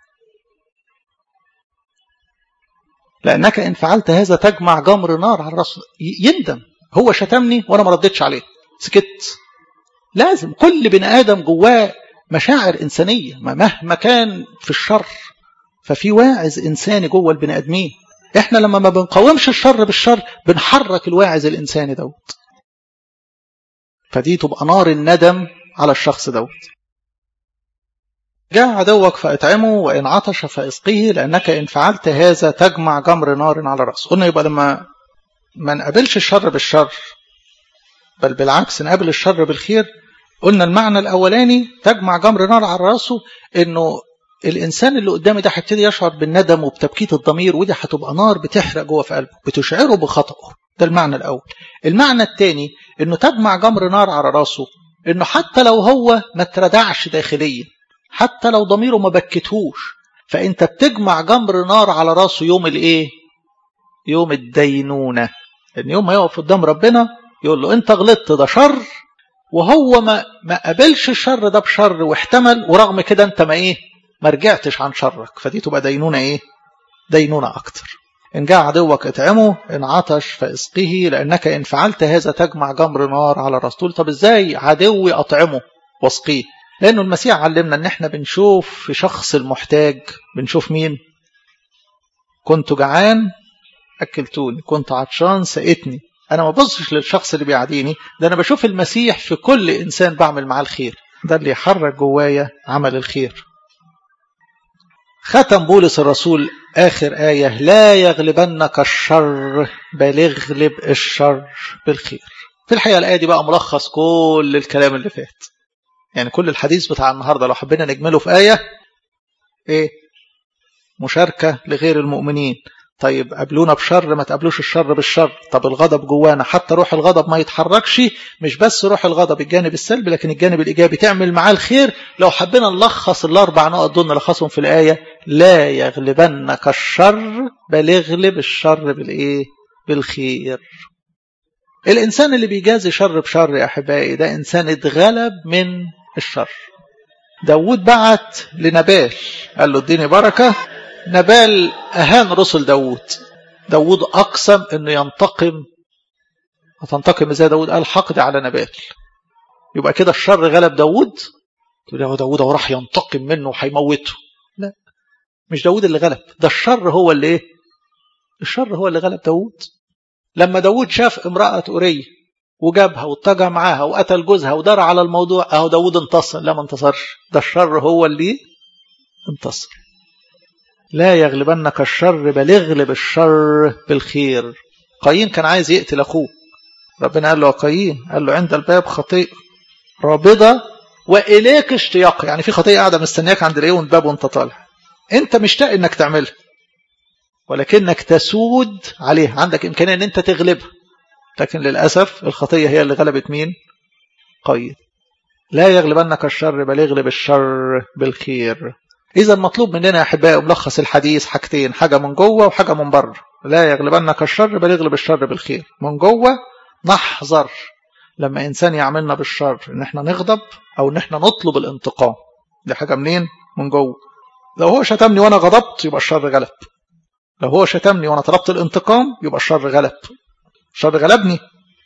لانك ان فعلت هذا تجمع جمر نار على الراس يندم هو شتمني وانا ما ردتش عليه سكت لازم كل بني ادم جواه مشاعر إنسانية مهما كان في الشر ففي واعز إنساني جوه البني آدمين إحنا لما ما بنقاومش الشر بالشر بنحرك الواعز الإنساني دوت فدي تبقى نار الندم على الشخص دوت جاء عدوك فاطعمه وإن عطش فاسقيه لأنك إن فعلت هذا تجمع جمر نار على رأسه قلنا يبقى لما ما نقابلش الشر بالشر بل بالعكس نقابل الشر بالخير قلنا المعنى الأولاني تجمع جمر نار على رأسه إنه الإنسان اللي قدامي ده هيبتدي يشعر بالندم وبتبكيت الضمير ودي هتبقى نار بتحرق جوه في قلبه بتشعره بخطأه ده المعنى الأول المعنى الثاني إنه تجمع جمر نار على رأسه إنه حتى لو هو ما اتردعش داخليا حتى لو ضميره ما بكتهوش فأنت بتجمع جمر نار على رأسه يوم الإيه؟ يوم الدينونة إن يوم ما يقف قدام ربنا يقول له أنت غلطت ده شر وهو ما ما قابلش الشر ده بشر واحتمل ورغم كده أنت ما إيه؟ ما رجعتش عن شرك فدي تبقى دينونة إيه؟ دينونة أكتر إن جاء عدوك اطعمه إن عطش فاسقه لأنك إن فعلت هذا تجمع جمر نار على الرسول طب إزاي عدوي أطعمه واسقيه لأنه المسيح علمنا إن إحنا بنشوف في شخص المحتاج بنشوف مين كنت جعان أكلتوني كنت عطشان سقتني أنا ما ببصش للشخص اللي بيعديني ده أنا بشوف المسيح في كل إنسان بعمل معاه الخير ده اللي يحرك جوايا عمل الخير ختم بولس الرسول آخر آية لا يغلبنك الشر بل اغلب الشر بالخير في الحقيقة الآية دي بقى ملخص كل الكلام اللي فات يعني كل الحديث بتاع النهاردة لو حبينا نجمله في آية إيه مشاركة لغير المؤمنين طيب قابلونا بشر ما تقابلوش الشر بالشر طب الغضب جوانا حتى روح الغضب ما يتحركش مش بس روح الغضب الجانب السلبي لكن الجانب الإيجابي تعمل معاه الخير لو حبينا نلخص الأربع نقط دول نلخصهم في الآية لا يغلبنك الشر بل اغلب الشر بالإيه بالخير الإنسان اللي بيجازي شر بشر يا أحبائي ده إنسان اتغلب من الشر داود بعت لنبال قال له اديني بركة نبال أهان رسل داود داود أقسم أنه ينتقم هتنتقم ازاي داود قال حقد على نبال يبقى كده الشر غلب داود تقول يا داود هو راح ينتقم منه وهيموته لا مش داود اللي غلب ده الشر هو اللي ايه الشر هو اللي غلب داود لما داود شاف امرأة أورية وجابها واتجه معاها وقتل جوزها ودار على الموضوع اهو داود انتصر لا ما انتصرش ده الشر هو اللي انتصر لا يغلبنك الشر بل اغلب الشر بالخير قايين كان عايز يقتل اخوه ربنا قال له يا قايين قال له عند الباب خطيئة رابضة وإليك اشتياق يعني في خطيئة قاعدة مستنياك عند الايه الباب وانت طالع انت مشتاق انك تعملها ولكنك تسود عليها عندك إمكانية أن أنت تغلبها لكن للأسف الخطية هي اللي غلبت مين قايين لا يغلبنك الشر بل يغلب الشر بالخير إذا مطلوب مننا يا أحبائي ملخص الحديث حاجتين حاجة من جوه وحاجة من بره لا يغلبنك الشر بل يغلب الشر بالخير من جوه نحذر لما إنسان يعملنا بالشر إن إحنا نغضب أو إن إحنا نطلب الانتقام دي حاجة منين من جوه لو هو شتمني وأنا غضبت يبقى الشر غلب لو هو شتمني وأنا طلبت الانتقام يبقى الشر غلب الشر غلبني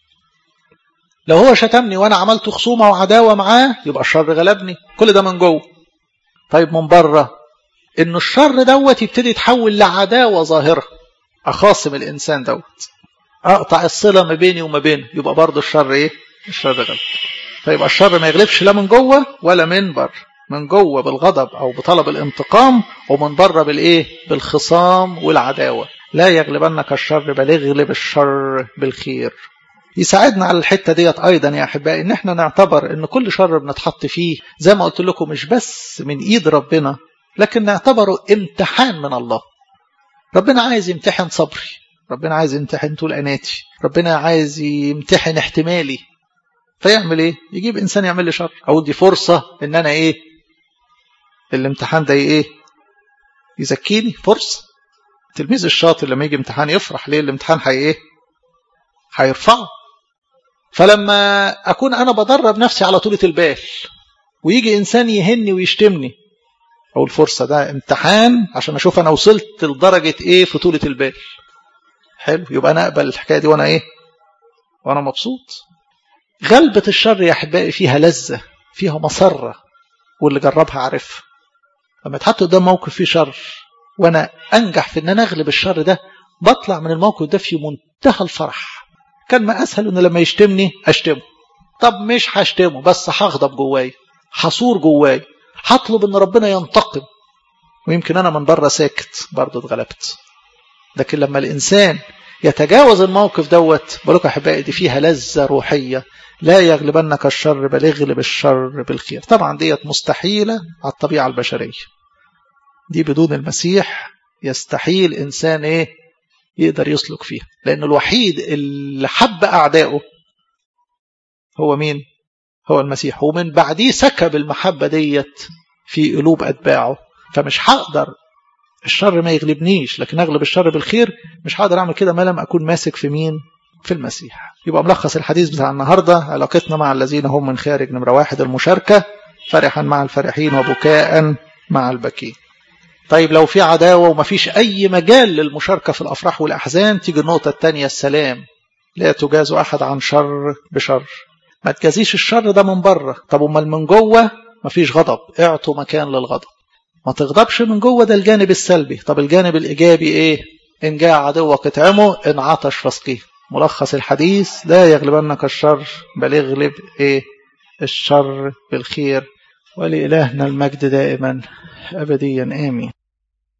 لو هو شتمني وأنا عملت خصومة وعداوة معاه يبقى الشر غلبني كل ده من جوه طيب من بره إنه الشر دوت يبتدي يتحول لعداوة ظاهرة أخاصم الإنسان دوت أقطع الصلة ما بيني وما بينه يبقى برضه الشر إيه؟ الشر غلب فيبقى الشر ما يغلبش لا من جوه ولا من بره من جوه بالغضب أو بطلب الانتقام ومن بره بالإيه؟ بالخصام والعداوة لا يغلبنك الشر بل يغلب الشر بالخير يساعدنا على الحتة ديت أيضا يا أحبائي إن احنا نعتبر إن كل شر بنتحط فيه زي ما قلت لكم مش بس من إيد ربنا لكن نعتبره امتحان من الله ربنا عايز يمتحن صبري ربنا عايز يمتحن طول أناتي ربنا عايز يمتحن احتمالي فيعمل ايه يجيب انسان يعمل لي شر او دي فرصة ان انا ايه الامتحان ده ايه يزكيني فرصة التلميذ الشاطر لما يجي امتحان يفرح ليه الامتحان هي ايه هيرفعه فلما اكون انا بدرب نفسي على طولة البال ويجي انسان يهني ويشتمني او الفرصة ده امتحان عشان اشوف انا وصلت لدرجة ايه في طولة البال حلو يبقى انا اقبل الحكاية دي وانا ايه وانا مبسوط غلبة الشر يا احبائي فيها لذة فيها مسرة واللي جربها عارف لما اتحط قدام موقف فيه شر وانا انجح في ان انا اغلب الشر ده بطلع من الموقف ده في منتهى الفرح كان ما اسهل ان لما يشتمني اشتمه طب مش هشتمه بس هغضب جواي هصور جواي هطلب ان ربنا ينتقم ويمكن انا من بره ساكت برضه اتغلبت لكن لما الانسان يتجاوز الموقف دوت بقولك احبائي دي فيها لذه روحيه لا يغلبنك الشر بل اغلب الشر بالخير طبعا ديت مستحيله على الطبيعه البشريه دي بدون المسيح يستحيل انسان ايه يقدر يسلك فيها لان الوحيد اللي حب اعدائه هو مين هو المسيح ومن بعديه سكب المحبه ديت في قلوب اتباعه فمش هقدر الشر ما يغلبنيش لكن اغلب الشر بالخير مش هقدر اعمل كده ما لم اكون ماسك في مين في المسيح يبقى ملخص الحديث بتاع النهارده علاقتنا مع الذين هم من خارج نمره واحد المشاركه فرحا مع الفرحين وبكاء مع البكين طيب لو في عداوه ومفيش اي مجال للمشاركه في الافراح والاحزان تيجي النقطه الثانيه السلام لا تجاز احد عن شر بشر ما تجازيش الشر ده من بره طب امال من جوه مفيش غضب اعطوا مكان للغضب ما تغضبش من جوه ده الجانب السلبي طب الجانب الايجابي ايه ان جاء عدوك اطعمه ان عطش فاسقيه ملخص الحديث لا يغلبنك الشر بل اغلب ايه الشر بالخير ولإلهنا المجد دائما أبديا آمين